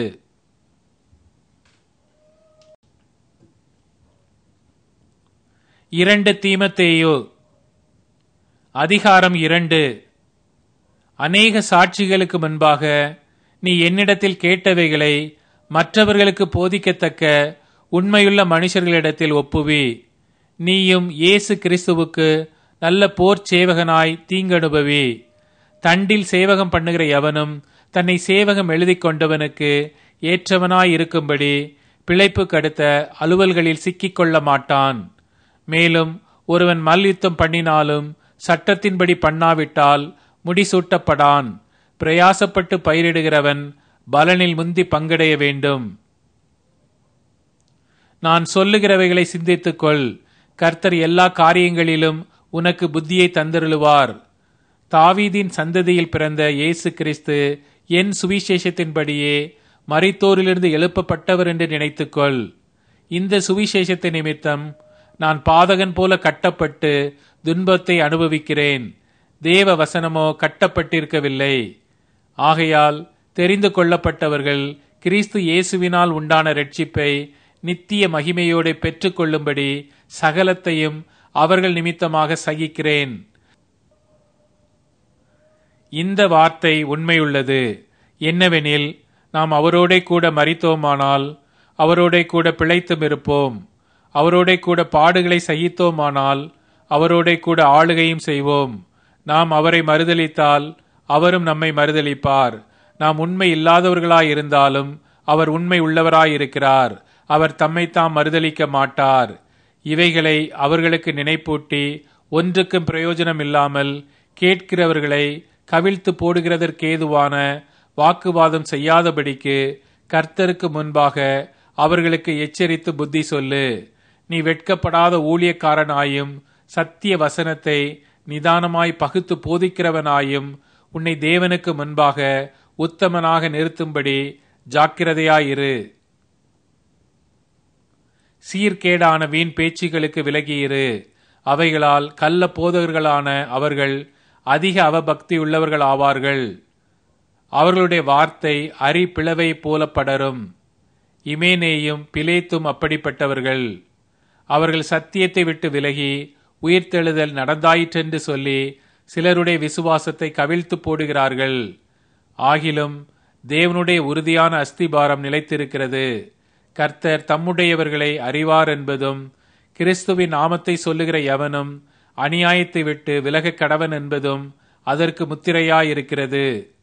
இரண்டு தீமத்தேயோ அதிகாரம் இரண்டு அநேக சாட்சிகளுக்கு முன்பாக நீ என்னிடத்தில் கேட்டவைகளை மற்றவர்களுக்கு போதிக்கத்தக்க உண்மையுள்ள மனுஷர்களிடத்தில் ஒப்புவி நீயும் இயேசு கிறிஸ்துவுக்கு நல்ல போர் சேவகனாய் தீங்கனுபவி தண்டில் சேவகம் பண்ணுகிற எவனும் தன்னை சேவகம் எழுதி கொண்டவனுக்கு ஏற்றவனாய் இருக்கும்படி பிழைப்பு கடுத்த அலுவல்களில் சிக்கிக் கொள்ள மாட்டான் மேலும் ஒருவன் மல்யுத்தம் பண்ணினாலும் சட்டத்தின்படி பண்ணாவிட்டால் முடிசூட்டப்படான் பிரயாசப்பட்டு பயிரிடுகிறவன் பலனில் முந்தி பங்கடைய வேண்டும் நான் சொல்லுகிறவைகளை சிந்தித்துக்கொள் கர்த்தர் எல்லா காரியங்களிலும் உனக்கு புத்தியை தந்தருளுவார் தாவீதின் சந்ததியில் பிறந்த இயேசு கிறிஸ்து என் சுவிசேஷத்தின்படியே மரித்தோரிலிருந்து எழுப்பப்பட்டவர் என்று நினைத்துக்கொள் இந்த சுவிசேஷத்தை நிமித்தம் நான் பாதகன் போல கட்டப்பட்டு துன்பத்தை அனுபவிக்கிறேன் தேவ வசனமோ கட்டப்பட்டிருக்கவில்லை ஆகையால் தெரிந்து கொள்ளப்பட்டவர்கள் கிறிஸ்து இயேசுவினால் உண்டான ரட்சிப்பை நித்திய மகிமையோடு பெற்றுக்கொள்ளும்படி சகலத்தையும் அவர்கள் நிமித்தமாக சகிக்கிறேன் இந்த வார்த்தை உண்மையுள்ளது என்னவெனில் நாம் அவரோடே கூட மறித்தோமானால் அவரோடே கூட பிழைத்தும் இருப்போம் அவரோடே கூட பாடுகளை சகித்தோமானால் அவரோடே கூட ஆளுகையும் செய்வோம் நாம் அவரை மறுதலித்தால் அவரும் நம்மை மறுதலிப்பார் நாம் உண்மை இல்லாதவர்களாயிருந்தாலும் அவர் உண்மை உள்ளவராயிருக்கிறார் அவர் தம்மைத்தாம் மறுதலிக்க மாட்டார் இவைகளை அவர்களுக்கு நினைப்பூட்டி ஒன்றுக்கும் பிரயோஜனம் இல்லாமல் கேட்கிறவர்களை கவிழ்த்து போடுகிறதற்கேதுவான வாக்குவாதம் செய்யாதபடிக்கு கர்த்தருக்கு முன்பாக அவர்களுக்கு எச்சரித்து புத்தி சொல்லு நீ வெட்கப்படாத ஊழியக்காரனாயும் சத்திய வசனத்தை நிதானமாய் பகுத்து போதிக்கிறவனாயும் உன்னை தேவனுக்கு முன்பாக உத்தமனாக நிறுத்தும்படி ஜாக்கிரதையாயிரு சீர்கேடான வீண் பேச்சுகளுக்கு விலகியிரு அவைகளால் கள்ள போதகர்களான அவர்கள் அதிக அவபக்தி உள்ளவர்கள் ஆவார்கள் அவர்களுடைய வார்த்தை அரி பிளவை போல படரும் இமேனேயும் பிலேத்தும் அப்படிப்பட்டவர்கள் அவர்கள் சத்தியத்தை விட்டு விலகி உயிர்த்தெழுதல் நடந்தாயிற்றென்று சொல்லி சிலருடைய விசுவாசத்தை கவிழ்த்து போடுகிறார்கள் ஆகிலும் தேவனுடைய உறுதியான அஸ்திபாரம் நிலைத்திருக்கிறது கர்த்தர் தம்முடையவர்களை அறிவார் என்பதும் கிறிஸ்துவின் நாமத்தை சொல்லுகிற எவனும் அநியாயத்தை விட்டு விலகக் கடவன் என்பதும் அதற்கு முத்திரையாயிருக்கிறது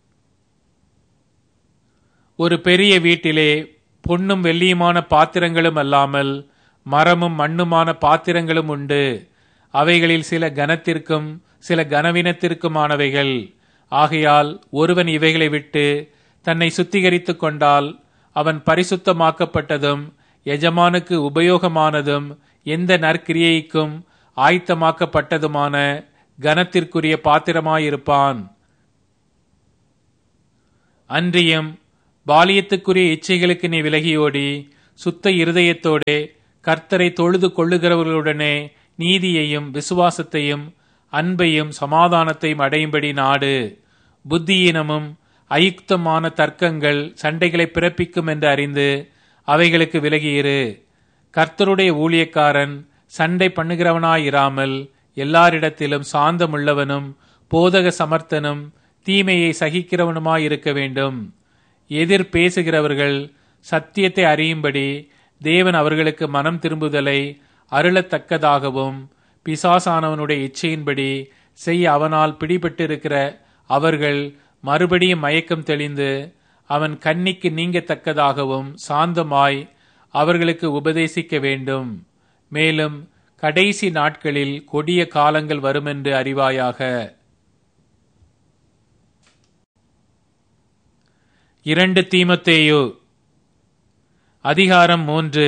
ஒரு பெரிய வீட்டிலே பொன்னும் வெள்ளியுமான பாத்திரங்களும் அல்லாமல் மரமும் மண்ணுமான பாத்திரங்களும் உண்டு அவைகளில் சில கனத்திற்கும் சில கனவினத்திற்குமானவைகள் ஆகையால் ஒருவன் இவைகளை விட்டு தன்னை சுத்திகரித்துக் கொண்டால் அவன் பரிசுத்தமாக்கப்பட்டதும் எஜமானுக்கு உபயோகமானதும் எந்த நற்கிரியைக்கும் ஆயத்தமாக்கப்பட்டதுமான கனத்திற்குரிய பாத்திரமாயிருப்பான் அன்றியும் பாலியத்துக்குரிய இச்சைகளுக்கு நீ விலகியோடி சுத்த இருதயத்தோடே கர்த்தரை தொழுது கொள்ளுகிறவர்களுடனே நீதியையும் விசுவாசத்தையும் அன்பையும் சமாதானத்தையும் அடையும்படி நாடு புத்தியீனமும் அயுக்தமான தர்க்கங்கள் சண்டைகளை பிறப்பிக்கும் என்று அறிந்து அவைகளுக்கு விலகியிரு கர்த்தருடைய ஊழியக்காரன் சண்டை பண்ணுகிறவனாயிராமல் எல்லாரிடத்திலும் சாந்தமுள்ளவனும் போதக சமர்த்தனும் தீமையை சகிக்கிறவனுமாயிருக்க வேண்டும் எதிர் பேசுகிறவர்கள் சத்தியத்தை அறியும்படி தேவன் அவர்களுக்கு மனம் திரும்புதலை அருளத்தக்கதாகவும் பிசாசானவனுடைய இச்சையின்படி செய்ய அவனால் பிடிபட்டிருக்கிற அவர்கள் மறுபடியும் மயக்கம் தெளிந்து அவன் கண்ணிக்கு நீங்கத்தக்கதாகவும் சாந்தமாய் அவர்களுக்கு உபதேசிக்க வேண்டும் மேலும் கடைசி நாட்களில் கொடிய காலங்கள் வருமென்று அறிவாயாக இரண்டு தீமத்தேயு அதிகாரம் மூன்று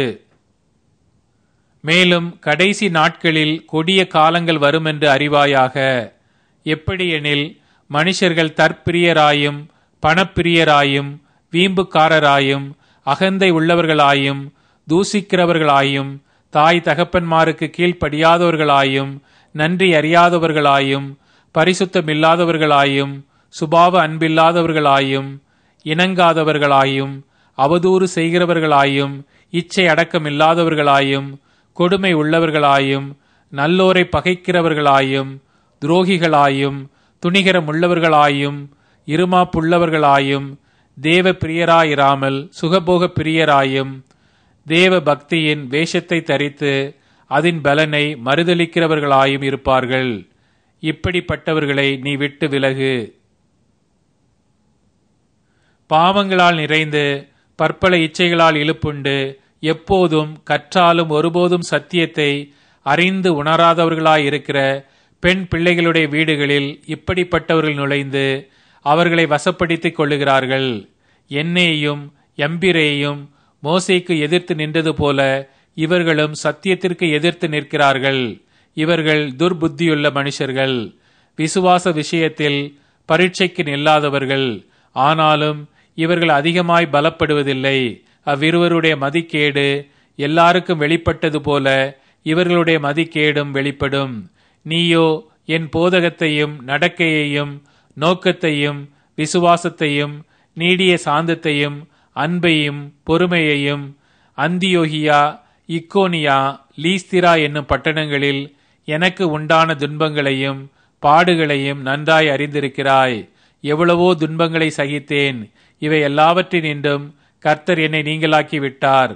மேலும் கடைசி நாட்களில் கொடிய காலங்கள் வருமென்று அறிவாயாக எப்படியெனில் மனுஷர்கள் தற்பிரியராயும் பணப்பிரியராயும் வீம்புக்காரராயும் அகந்தை உள்ளவர்களாயும் தூசிக்கிறவர்களாயும் தாய் தகப்பன்மாருக்கு கீழ்ப்படியாதவர்களாயும் நன்றி அறியாதவர்களாயும் பரிசுத்தமில்லாதவர்களாயும் சுபாவ அன்பில்லாதவர்களாயும் இணங்காதவர்களாயும் அவதூறு செய்கிறவர்களாயும் இச்சை அடக்கமில்லாதவர்களாயும் கொடுமை உள்ளவர்களாயும் நல்லோரை பகைக்கிறவர்களாயும் துரோகிகளாயும் துணிகரம் உள்ளவர்களாயும் இருமாப்புள்ளவர்களாயும் தேவ பிரியராயிராமல் சுகபோக பிரியராயும் தேவ பக்தியின் வேஷத்தை தரித்து அதன் பலனை மறுதளிக்கிறவர்களாயும் இருப்பார்கள் இப்படிப்பட்டவர்களை நீ விட்டு விலகு பாவங்களால் நிறைந்து பற்பல இச்சைகளால் இழுப்புண்டு எப்போதும் கற்றாலும் ஒருபோதும் சத்தியத்தை அறிந்து உணராதவர்களாயிருக்கிற பெண் பிள்ளைகளுடைய வீடுகளில் இப்படிப்பட்டவர்கள் நுழைந்து அவர்களை வசப்படுத்திக் கொள்ளுகிறார்கள் என்னையும் எம்பிரேயும் மோசைக்கு எதிர்த்து நின்றது போல இவர்களும் சத்தியத்திற்கு எதிர்த்து நிற்கிறார்கள் இவர்கள் துர்புத்தியுள்ள மனுஷர்கள் விசுவாச விஷயத்தில் பரீட்சைக்கு நில்லாதவர்கள் ஆனாலும் இவர்கள் அதிகமாய் பலப்படுவதில்லை அவ்விருவருடைய மதிக்கேடு எல்லாருக்கும் வெளிப்பட்டது போல இவர்களுடைய மதிக்கேடும் வெளிப்படும் நீயோ என் போதகத்தையும் நடக்கையையும் நோக்கத்தையும் விசுவாசத்தையும் நீடிய சாந்தத்தையும் அன்பையும் பொறுமையையும் அந்தியோகியா இக்கோனியா லீஸ்திரா என்னும் பட்டணங்களில் எனக்கு உண்டான துன்பங்களையும் பாடுகளையும் நன்றாய் அறிந்திருக்கிறாய் எவ்வளவோ துன்பங்களை சகித்தேன் இவை எல்லாவற்றினின்றும் கர்த்தர் என்னை நீங்களாக்கி விட்டார்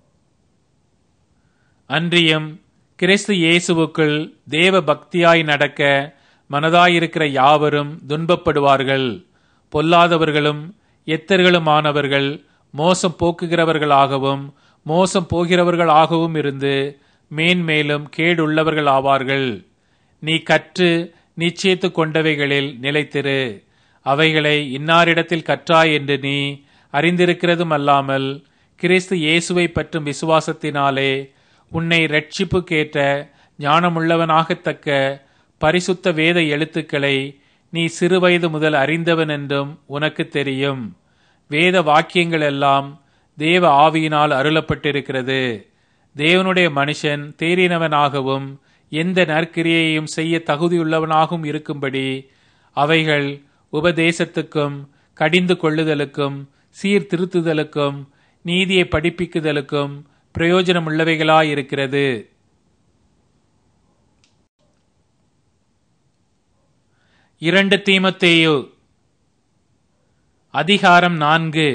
அன்றியும் கிறிஸ்து இயேசுவுக்குள் தேவ பக்தியாய் நடக்க மனதாயிருக்கிற யாவரும் துன்பப்படுவார்கள் பொல்லாதவர்களும் எத்தர்களுமானவர்கள் மோசம் போக்குகிறவர்களாகவும் மோசம் போகிறவர்களாகவும் இருந்து மேன்மேலும் கேடுள்ளவர்கள் ஆவார்கள் நீ கற்று நிச்சயித்து கொண்டவைகளில் நிலைத்திரு அவைகளை இன்னாரிடத்தில் கற்றாய் என்று நீ அறிந்திருக்கிறதும் அல்லாமல் கிறிஸ்து இயேசுவை பற்றும் விசுவாசத்தினாலே உன்னை ரட்சிப்புக்கேற்ற ஞானமுள்ளவனாகத்தக்க பரிசுத்த வேத எழுத்துக்களை நீ சிறுவயது முதல் அறிந்தவன் என்றும் உனக்கு தெரியும் வேத வாக்கியங்கள் எல்லாம் தேவ ஆவியினால் அருளப்பட்டிருக்கிறது தேவனுடைய மனுஷன் தேறினவனாகவும் எந்த நற்கிரியையும் செய்ய தகுதியுள்ளவனாகவும் இருக்கும்படி அவைகள் உபதேசத்துக்கும் கடிந்து கொள்ளுதலுக்கும் சீர்திருத்துதலுக்கும் நீதியை படிப்பிக்குதலுக்கும் பிரயோஜனம் உள்ளவைகளாயிருக்கிறது இரண்டு தீமத்தேயு அதிகாரம் நான்கு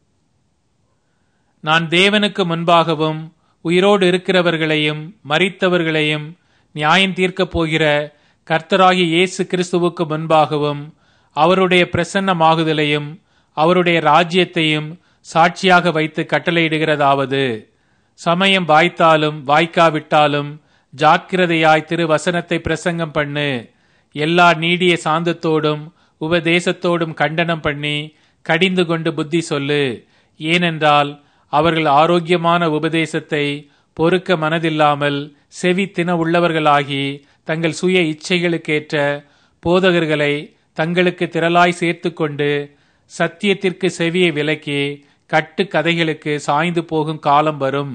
நான் தேவனுக்கு முன்பாகவும் உயிரோடு இருக்கிறவர்களையும் மரித்தவர்களையும் நியாயம் தீர்க்கப் போகிற கர்த்தராகி இயேசு கிறிஸ்துவுக்கு முன்பாகவும் அவருடைய பிரசன்னமாகுதலையும் அவருடைய ராஜ்யத்தையும் சாட்சியாக வைத்து கட்டளையிடுகிறதாவது சமயம் வாய்த்தாலும் வாய்க்காவிட்டாலும் ஜாக்கிரதையாய் திரு வசனத்தை பிரசங்கம் பண்ணு எல்லா நீடிய சாந்தத்தோடும் உபதேசத்தோடும் கண்டனம் பண்ணி கடிந்து கொண்டு புத்தி சொல்லு ஏனென்றால் அவர்கள் ஆரோக்கியமான உபதேசத்தை பொறுக்க மனதில்லாமல் செவி தின உள்ளவர்களாகி தங்கள் சுய இச்சைகளுக்கேற்ற போதகர்களை தங்களுக்கு திரளாய் சேர்த்து கொண்டு சத்தியத்திற்கு செவியை விலக்கி கட்டு கதைகளுக்கு சாய்ந்து போகும் காலம் வரும்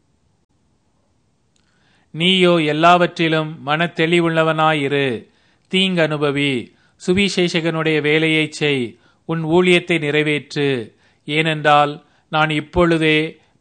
நீயோ எல்லாவற்றிலும் மன தெளிவுள்ளவனாயிரு தீங்கு அனுபவி சுவிசேஷகனுடைய வேலையைச் செய் உன் ஊழியத்தை நிறைவேற்று ஏனென்றால் நான் இப்பொழுதே